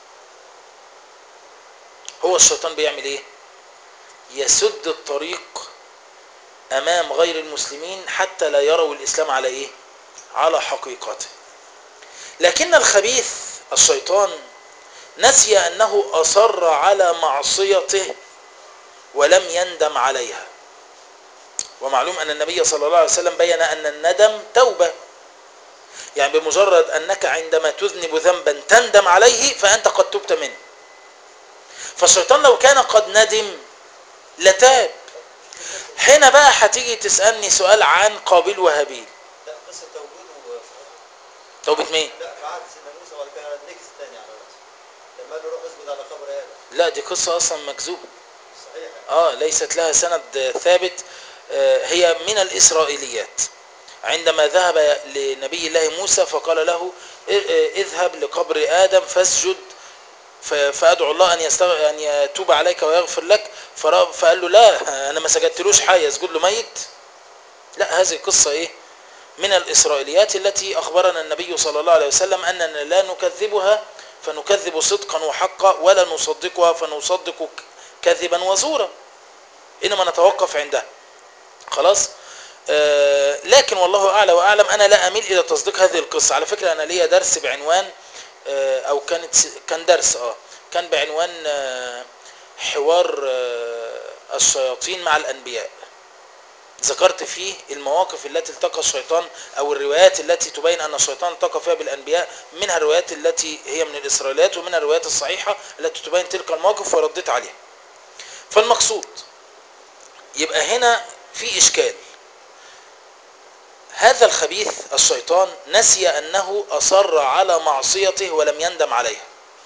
Speaker 1: هو الشيطان بيعمل ايه يسد الطريق امام غير المسلمين حتى لا يروا الاسلام على ايه على حقيقته لكن الخبيث الشيطان نسي انه اصر على معصيته ولم يندم عليها ومعلوم ان النبي صلى الله عليه وسلم بين ان الندم توبه يعني بمجرد انك عندما تذنب ذنبا تندم عليه فانت قد تبت منه فالشيطان لو كان قد ندم لتاب هنا بقى هتيجي تسالني سؤال عن قابيل وهابيل
Speaker 2: لا قصه توجده في-
Speaker 1: توبه مين
Speaker 2: لا في عهد سيدنا موسى وبعد كده نكس تاني على راسه لما قال له روح اسجد على قبر ادم
Speaker 1: لا دي قصه اصلا مكذوبه
Speaker 2: صحيح يعني.
Speaker 1: اه ليست لها سند ثابت آه، هي من الإسرائيليات عندما ذهب لنبي الله موسى فقال له ا- ا- اذهب لقبر آدم فاسجد ف- فأدعو الله أن, يستغ... أن يتوب عليك ويغفر لك فرا- فقال له لا أنا ما سجدتلوش حي اسجد له ميت لا هذه قصة إيه من الإسرائيليات التي أخبرنا النبي صلى الله عليه وسلم أننا لا نكذبها فنكذب صدقا وحقا ولا نصدقها فنصدق ك- كذبا وزورا إنما نتوقف عندها خلاص آه لكن والله أعلى وأعلم أنا لا أميل إلى تصديق هذه القصة على فكرة أنا ليا درس بعنوان آه أو كانت س- كان درس آه كان بعنوان آه حوار آه الشياطين مع الأنبياء ذكرت فيه المواقف التي التقى الشيطان او الروايات التي تبين ان الشيطان التقى فيها بالانبياء منها الروايات التي هي من الاسرائيليات ومنها الروايات الصحيحه التي تبين تلك المواقف ورديت عليها. فالمقصود يبقى هنا في اشكال. هذا الخبيث الشيطان نسي انه اصر على معصيته ولم يندم عليها.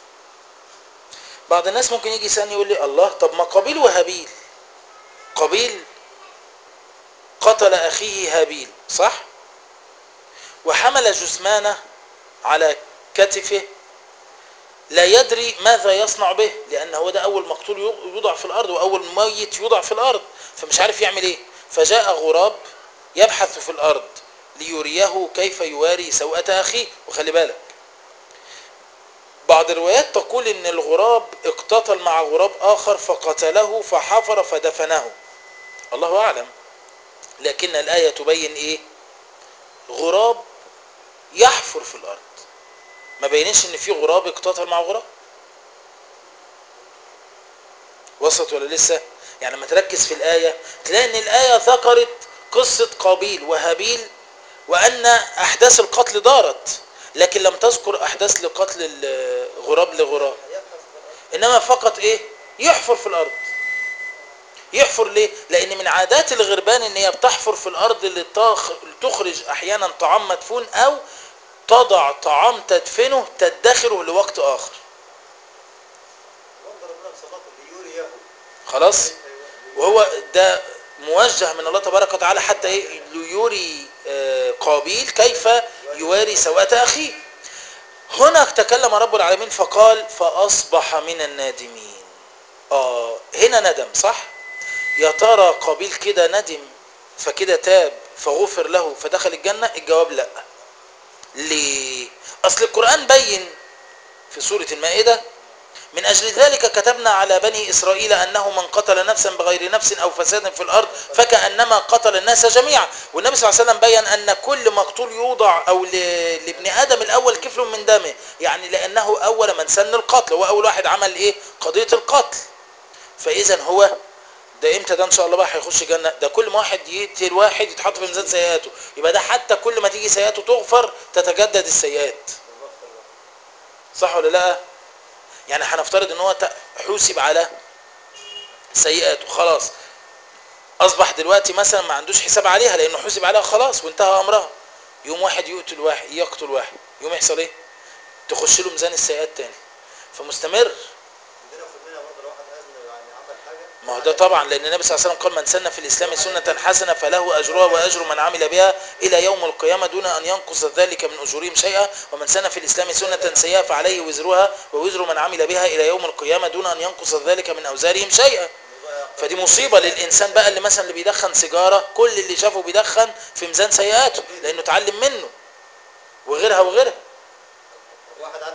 Speaker 1: بعض الناس ممكن يجي يسالني يقول لي الله طب ما قابيل وهابيل قابيل قتل أخيه هابيل صح وحمل جثمانه على كتفه لا يدري ماذا يصنع به لأن هو ده أول مقتول يوضع في الأرض وأول ميت يوضع في الأرض فمش عارف يعمل إيه فجاء غراب يبحث في الأرض ليريه كيف يواري سوءة أخيه وخلي بالك بعض الروايات تقول ان الغراب اقتتل مع غراب اخر فقتله فحفر فدفنه الله اعلم لكن الآية تبين إيه غراب يحفر في الأرض ما بينش إن في غراب اقتتل مع غراب وصلت ولا لسه يعني لما تركز في الآية تلاقي إن الآية ذكرت قصة قابيل وهابيل وأن أحداث القتل دارت لكن لم تذكر أحداث لقتل الغراب لغراب
Speaker 2: يبحث في الأرض.
Speaker 1: إنما فقط إيه يحفر في الأرض يحفر ليه؟ لأن من عادات الغربان إن هي بتحفر في الأرض لتخ- لتخرج أحيانا طعام مدفون أو تضع طعام تدفنه تدخره لوقت آخر.
Speaker 2: وانظر ربنا بصلاته ليريه
Speaker 1: خلاص؟
Speaker 2: كيف يواري-
Speaker 1: وهو ده موجه من الله تبارك وتعالى حتى إيه؟ ليري آه، قابيل كيف يواري سوءة أخيه. هنا تكلم رب العالمين فقال فأصبح من النادمين. آه هنا ندم صح؟ يا ترى قابيل كده ندم فكده تاب فغفر له فدخل الجنة الجواب لا ليه أصل القرآن بين في سورة المائدة من أجل ذلك كتبنا على بني إسرائيل أنه من قتل نفسا بغير نفس أو فساد في الأرض فكأنما قتل الناس جميعا والنبي صلى الله عليه وسلم بين أن كل مقتول يوضع أو ل- لابن آدم الأول كفل من دمه يعني لأنه أول من سن القتل هو أول واحد عمل إيه قضية القتل فإذا هو ده امتى ده ان شاء الله بقى هيخش جنه ده كل ما واحد يقتل واحد يتحط في ميزان سيئاته يبقى ده حتى كل ما تيجي سيئاته تغفر تتجدد السيئات
Speaker 2: بالوقت الوقت.
Speaker 1: صح ولا لا يعني هنفترض ان هو ت- حوسب على سيئاته خلاص اصبح دلوقتي مثلا ما عندوش حساب عليها لانه حسب عليها خلاص وانتهى امرها يوم واحد يقتل واحد يقتل واحد يوم يحصل ايه تخش له ميزان السيئات تاني فمستمر
Speaker 2: عندنا في منها برضه لو واحد أذن يعني عمل حاجة
Speaker 1: ما هو ده طبعا لان النبي صلى الله عليه وسلم قال من سن في الاسلام سنه حسنه فله اجرها واجر من عمل بها الى يوم القيامه دون ان ينقص ذلك من اجورهم شيئا ومن سن في الاسلام سنه سيئه فعليه وزرها ووزر من عمل بها الى يوم القيامه دون ان ينقص ذلك من اوزارهم شيئا
Speaker 2: يبقى
Speaker 1: فدي مصيبه للانسان بقى اللي مثلا اللي بيدخن سيجاره كل اللي شافه بيدخن في ميزان سيئاته لانه اتعلم منه وغيرها وغيرها
Speaker 2: واحد عنده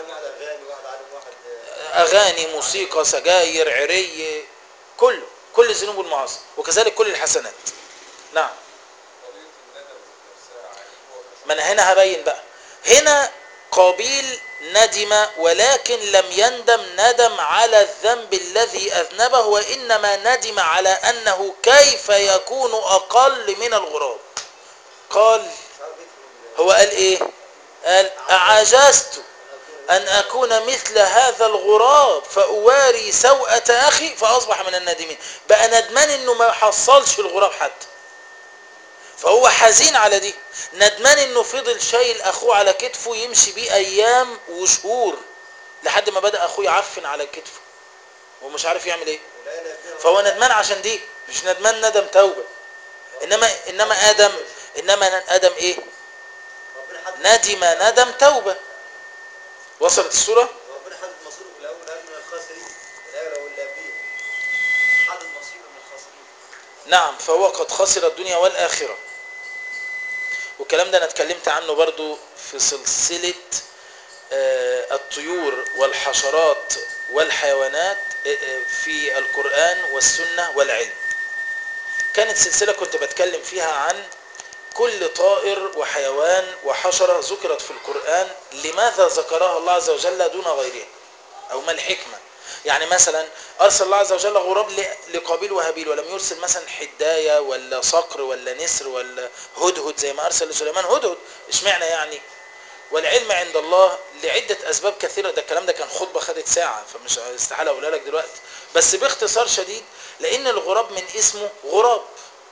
Speaker 1: اغاني موسيقى سجاير عري كله كل الذنوب والمعاصي وكذلك كل الحسنات نعم
Speaker 3: قضية الندم نفسها عن هو
Speaker 1: ما انا هنا هبين بقى هنا قابيل ندم ولكن لم يندم ندم على الذنب الذي اذنبه وانما ندم على انه كيف يكون اقل من الغراب قال
Speaker 2: مش عارف يدخل
Speaker 1: هو قال ايه قال اعجزت ان اكون مثل هذا الغراب فاواري سوءة اخي فاصبح من النادمين بقى ندمان انه ما حصلش الغراب حتى فهو حزين على دي ندمان انه فضل شايل اخوه على كتفه يمشي بيه ايام وشهور لحد ما بدا اخوه يعفن على كتفه ومش عارف يعمل ايه
Speaker 2: ولا أنا فيها
Speaker 1: فهو ندمان عشان دي مش ندمان ندم توبه انما انما ادم انما ادم ايه
Speaker 2: ربنا حدد
Speaker 1: ندم ندم توبه وصلت الصوره
Speaker 2: ربنا حدد مصيره في الاول قال من الخاسرين الايه لو اللي قبليها حدد مصيره من الخاسرين
Speaker 1: نعم فهو قد خسر الدنيا والآخرة والكلام ده أنا اتكلمت عنه برضو في سلسلة آه، الطيور والحشرات والحيوانات آه، آه، في القرآن والسنة والعلم كانت سلسلة كنت بتكلم فيها عن كل طائر وحيوان وحشرة ذكرت في القرآن لماذا ذكرها الله عز وجل دون غيرها أو ما الحكمة يعني مثلا أرسل الله عز وجل غراب ل- لقابيل وهابيل ولم يرسل مثلا حداية ولا صقر ولا نسر ولا هدهد زي ما أرسل لسليمان هدهد اشمعنى يعني والعلم عند الله لعدة أسباب كثيرة ده الكلام ده كان خطبة خدت ساعة فمش استحالة أقولها لك دلوقتي بس باختصار شديد لأن الغراب من اسمه غراب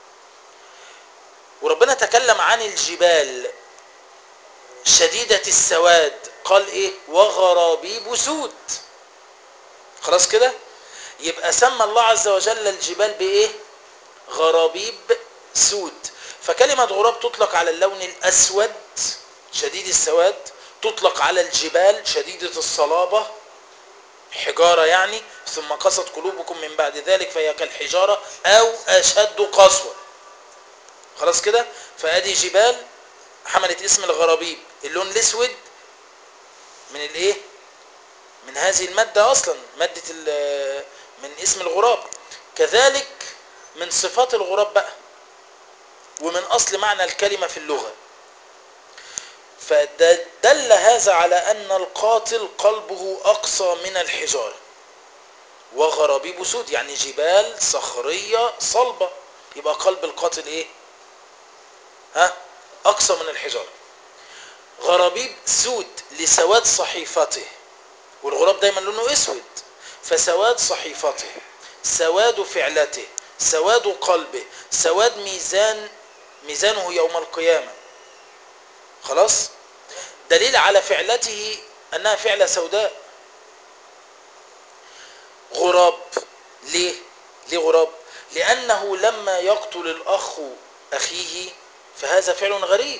Speaker 1: وربنا تكلم عن الجبال شديدة السواد قال ايه وغرابيب سود خلاص كده يبقى سمى الله عز وجل الجبال بايه غرابيب سود فكلمة غراب تطلق على اللون الاسود شديد السواد تطلق على الجبال شديدة الصلابة حجارة يعني ثم قست قلوبكم من بعد ذلك فهي كالحجارة او اشد قسوة خلاص كده فادي جبال حملت اسم الغرابيب اللون الاسود من الايه من هذه المادة اصلا مادة ال- من اسم الغراب كذلك من صفات الغراب بقى ومن اصل معنى الكلمة في اللغة فدل هذا على ان القاتل قلبه اقصى من الحجارة وغرابيب سود يعني جبال صخرية صلبة يبقى قلب القاتل ايه ها اقصى من الحجارة غرابيب سود لسواد صحيفته والغراب دايما لونه اسود فسواد صحيفته سواد فعلته سواد قلبه سواد ميزان ميزانه يوم القيامة خلاص دليل على فعلته انها فعلة سوداء غراب ليه ليه غراب لانه لما يقتل الاخ اخيه فهذا فعل غريب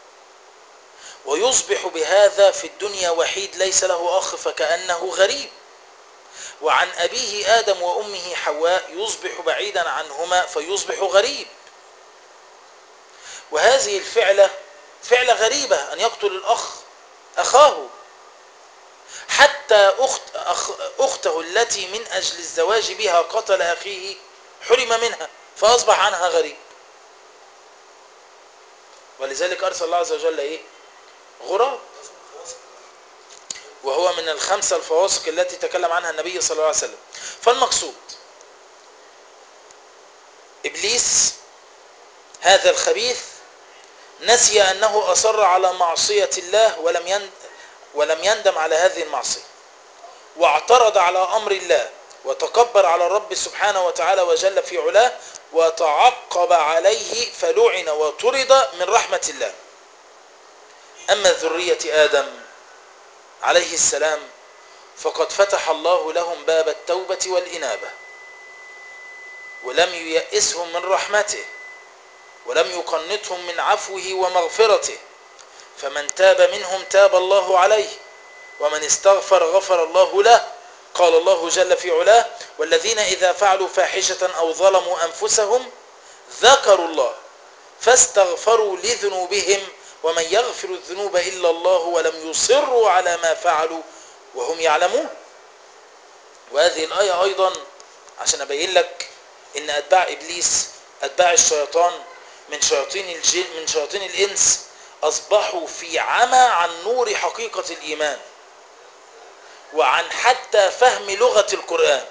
Speaker 1: ويصبح بهذا في الدنيا وحيد ليس له أخ فكأنه غريب وعن أبيه آدم وأمه حواء يصبح بعيدا عنهما فيصبح غريب وهذه الفعلة فعلة غريبة أن يقتل الأخ أخاه حتى أخت أخ أخته التي من أجل الزواج بها قتل أخيه حرم منها فأصبح عنها غريب ولذلك أرسل الله عز وجل إيه غراب وهو من الخمسة الفواسق التي تكلم عنها النبي صلى الله عليه وسلم فالمقصود إبليس هذا الخبيث نسي أنه أصر على معصية الله ولم ين ولم يندم على هذه المعصية واعترض على أمر الله وتكبر على الرب سبحانه وتعالى وجل في علاه وتعقب عليه فلعن وطرد من رحمة الله أما ذرية آدم عليه السلام فقد فتح الله لهم باب التوبة والإنابة ولم ييأسهم من رحمته ولم يقنطهم من عفوه ومغفرته فمن تاب منهم تاب الله عليه ومن استغفر غفر الله له قال الله جل في علاه والذين إذا فعلوا فاحشة أو ظلموا أنفسهم ذكروا الله فاستغفروا لذنوبهم ومن يغفر الذنوب إلا الله ولم يصروا على ما فعلوا وهم يعلمون وهذه الآية أيضا عشان أبين لك إن أتباع إبليس أتباع الشيطان من شياطين الجن من شياطين الإنس أصبحوا في عمى عن نور حقيقة الإيمان وعن حتى فهم لغة القرآن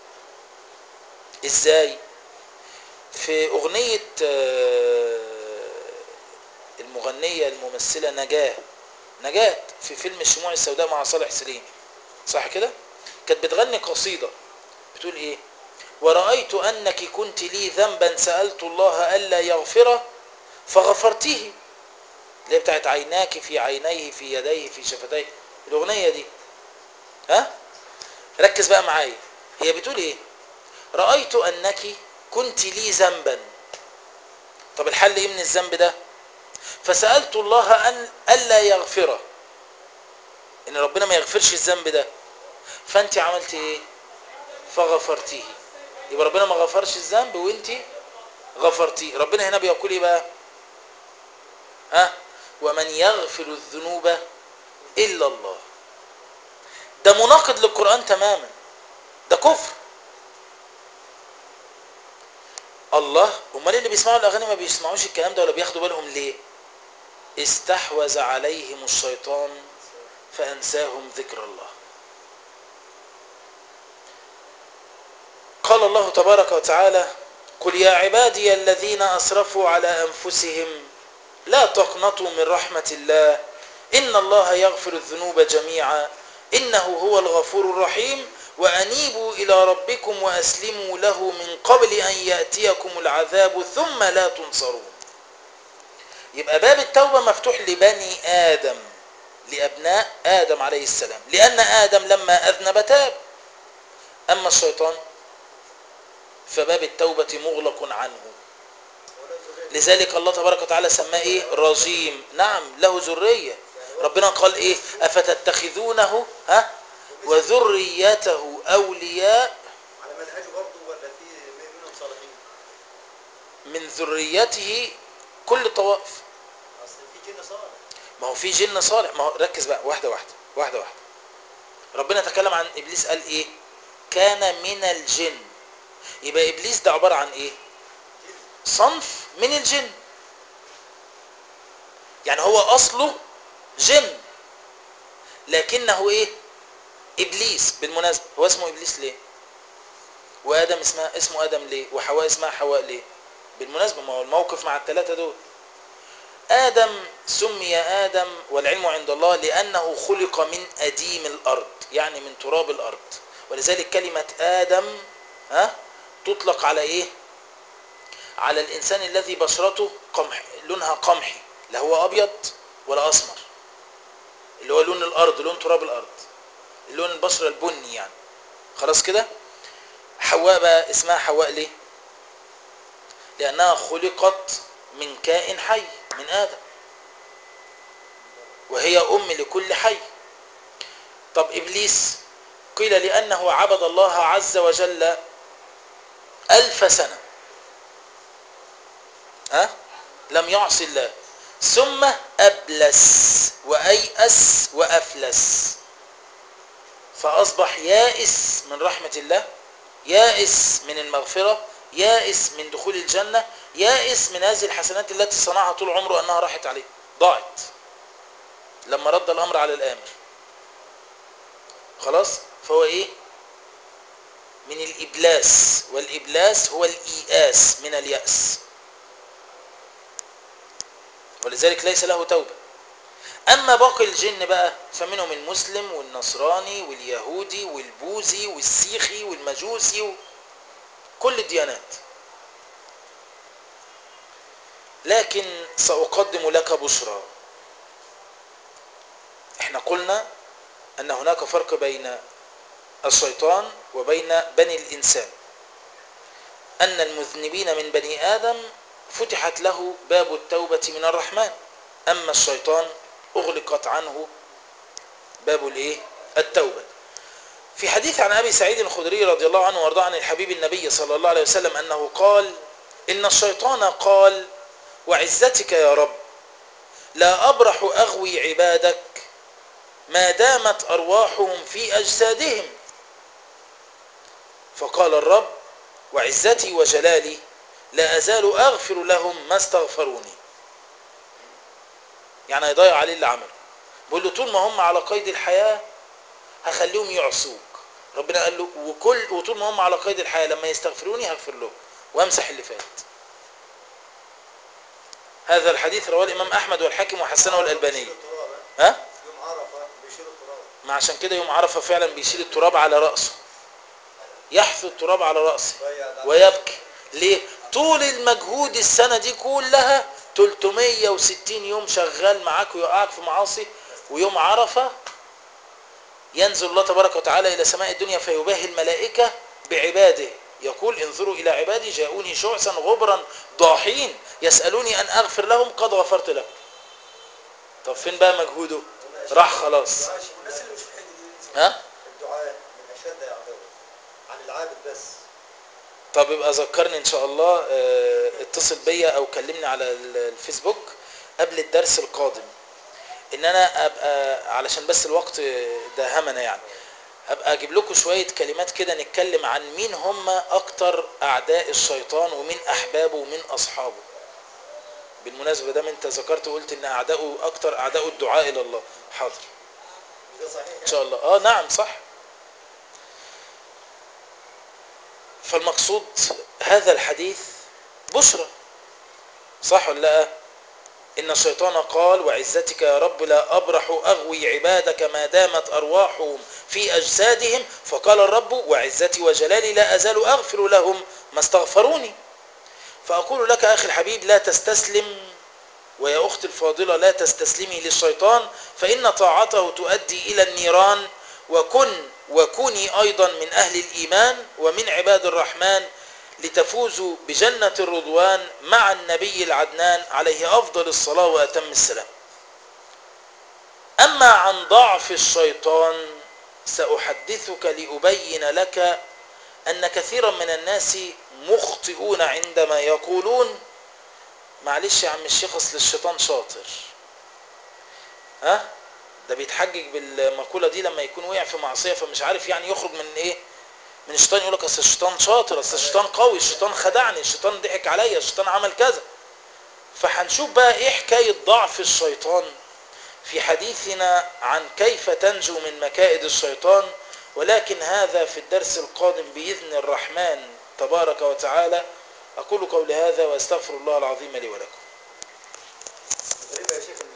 Speaker 1: إزاي؟ في أغنية آه، المغنية الممثلة نجاة نجاة في فيلم الشموع السوداء مع صالح سليم صح كده؟ كانت بتغني قصيدة بتقول إيه؟ ورأيت أنك كنت لي ذنبا سألت الله ألا يغفره فغفرته اللي هي بتاعت عيناك في عينيه في يديه في شفتيه الأغنية دي ها؟ ركز بقى معايا هي بتقول إيه؟ رأيت أنك كنت لي ذنبا طب الحل إيه من الذنب ده؟ فسألت الله أن ألا يغفره إن ربنا ما يغفرش الذنب ده فأنت عملت إيه؟ فغفرتيه يبقى ربنا ما غفرش الذنب وانت غفرتيه ربنا هنا بيقول ايه بقى ها ومن يغفر الذنوب الا الله ده مناقض للقران تماما ده كفر الله امال اللي بيسمعوا الاغاني ما بيسمعوش الكلام ده ولا بياخدوا بالهم ليه استحوذ عليهم الشيطان فانساهم ذكر الله قال الله تبارك وتعالى قل يا عبادي الذين اسرفوا على انفسهم لا تقنطوا من رحمه الله ان الله يغفر الذنوب جميعا انه هو الغفور الرحيم وانيبوا الى ربكم واسلموا له من قبل ان ياتيكم العذاب ثم لا تنصرون يبقى باب التوبه مفتوح لبني ادم لابناء ادم عليه السلام لان ادم لما اذنب تاب اما الشيطان فباب التوبة مغلق عنه
Speaker 2: ولا ذرية.
Speaker 1: لذلك الله تبارك وتعالى سماه ايه رجيم نعم له ذرية ربنا قال ايه افتتخذونه ها وذريته اولياء
Speaker 2: على منهجه برضه ولا في منهم صالحين
Speaker 1: من ذريته كل طوائف
Speaker 2: اصل في جن صالح
Speaker 1: ما هو في جن صالح ما هو ركز بقى واحدة واحدة واحدة واحدة ربنا تكلم عن ابليس قال ايه كان من الجن يبقى ابليس ده عبارة عن ايه صنف من الجن يعني هو اصله جن لكنه ايه ابليس بالمناسبة هو اسمه ابليس ليه وادم اسمها اسمه ادم ليه وحواء اسمها حواء ليه بالمناسبة ما هو الموقف مع الثلاثة دول آدم سمي آدم والعلم عند الله لأنه خلق من أديم الأرض يعني من تراب الأرض ولذلك كلمة آدم ها تطلق على إيه على الإنسان الذي بشرته قمح لونها قمحي لا هو أبيض ولا أسمر اللي هو لون الأرض لون تراب الأرض لون البشرة البني يعني خلاص كده حواء بقى اسمها حواء ليه لأنها خلقت من كائن حي من آدم وهي أم لكل حي طب إبليس قيل لأنه عبد الله عز وجل ألف سنة ها لم يعص الله ثم أبلس وأيأس وأفلس فأصبح يائس من رحمة الله يائس من المغفرة يائس من دخول الجنة يائس من هذه الحسنات التي صنعها طول عمره أنها راحت عليه ضاعت لما رد الأمر على الآمر خلاص فهو إيه من الإبلاس والإبلاس هو الإياس من اليأس ولذلك ليس له توبة أما باقي الجن بقى فمنهم المسلم والنصراني واليهودي والبوذي والسيخي والمجوسي كل الديانات لكن سأقدم لك بشرى احنا قلنا أن هناك فرق بين الشيطان وبين بني الإنسان أن المذنبين من بني آدم فتحت له باب التوبة من الرحمن أما الشيطان أغلقت عنه باب الإيه؟ التوبة في حديث عن أبي سعيد الخدري رضي الله عنه وارضاه عن الحبيب النبي صلى الله عليه وسلم أنه قال إن الشيطان قال وعزتك يا رب لا أبرح أغوي عبادك ما دامت أرواحهم في أجسادهم فقال الرب وعزتي وجلالي لا أزال أغفر لهم ما استغفروني يعني هيضيع عليه اللي عمله بيقول له طول ما هم على قيد الحياة هخليهم يعصوك ربنا قال له وكل وطول ما هم على قيد الحياة لما يستغفروني هغفر لهم وامسح اللي فات هذا الحديث رواه الإمام أحمد والحاكم وحسنه الألباني
Speaker 2: بيشيل التراب ها؟
Speaker 1: ها
Speaker 2: يوم عرفه بيشيل التراب
Speaker 1: ما عشان كده يوم عرفة فعلا بيشيل التراب على رأسه يحث التراب على رأسه
Speaker 2: ضيع ده.
Speaker 1: ويبكي ليه طول المجهود السنة دي كلها 360 يوم شغال معاك ويوقعك في معاصي ويوم عرفة ينزل الله تبارك وتعالى إلى سماء الدنيا فيباهي الملائكة بعباده يقول انظروا إلى عبادي جاءوني شعثا غبرا ضاحين يسألوني أن أغفر لهم قد غفرت لهم طب فين بقى مجهوده راح خلاص
Speaker 2: والناس اللي مش في الحج دي
Speaker 1: ها
Speaker 2: الدعاء من اشد يعتبر عن العابد بس
Speaker 1: طب يبقى ذكرني ان شاء الله آه، اتصل بيا او كلمني على ال- الفيسبوك قبل الدرس القادم ان انا ابقى علشان بس الوقت داهمنا يعني ابقى اجيب لكم شويه كلمات كده نتكلم عن مين هم اكتر اعداء الشيطان ومين احبابه ومين اصحابه بالمناسبه ده انت ذكرت وقلت ان اعداؤه اكتر اعداؤه الدعاء الى الله حاضر
Speaker 2: مش ده صحيح
Speaker 1: ان شاء الله اه نعم صح فالمقصود هذا الحديث بشرى صح ولا لا ان الشيطان قال وعزتك يا رب لا ابرح اغوي عبادك ما دامت ارواحهم في اجسادهم فقال الرب وعزتي وجلالي لا ازال اغفر لهم ما استغفروني فاقول لك اخي الحبيب لا تستسلم ويا اختي الفاضله لا تستسلمي للشيطان فان طاعته تؤدي الى النيران وكن وكوني ايضا من اهل الايمان ومن عباد الرحمن لتفوزوا بجنه الرضوان مع النبي العدنان عليه افضل الصلاه واتم السلام اما عن ضعف الشيطان ساحدثك لابين لك ان كثيرا من الناس مخطئون عندما يقولون معلش يا عم الشيخ اصل الشيطان شاطر ها ده بيتحجج بالمقوله دي لما يكون وقع في معصيه فمش عارف يعني يخرج من ايه من الشيطان يقول لك اصل الشيطان شاطر اصل الشيطان قوي الشيطان خدعني الشيطان ضحك عليا الشيطان عمل كذا فهنشوف بقى ايه حكايه ضعف الشيطان في حديثنا عن كيف تنجو من مكائد الشيطان ولكن هذا في الدرس القادم باذن الرحمن تبارك وتعالى اقول قولي هذا واستغفر الله العظيم لي ولكم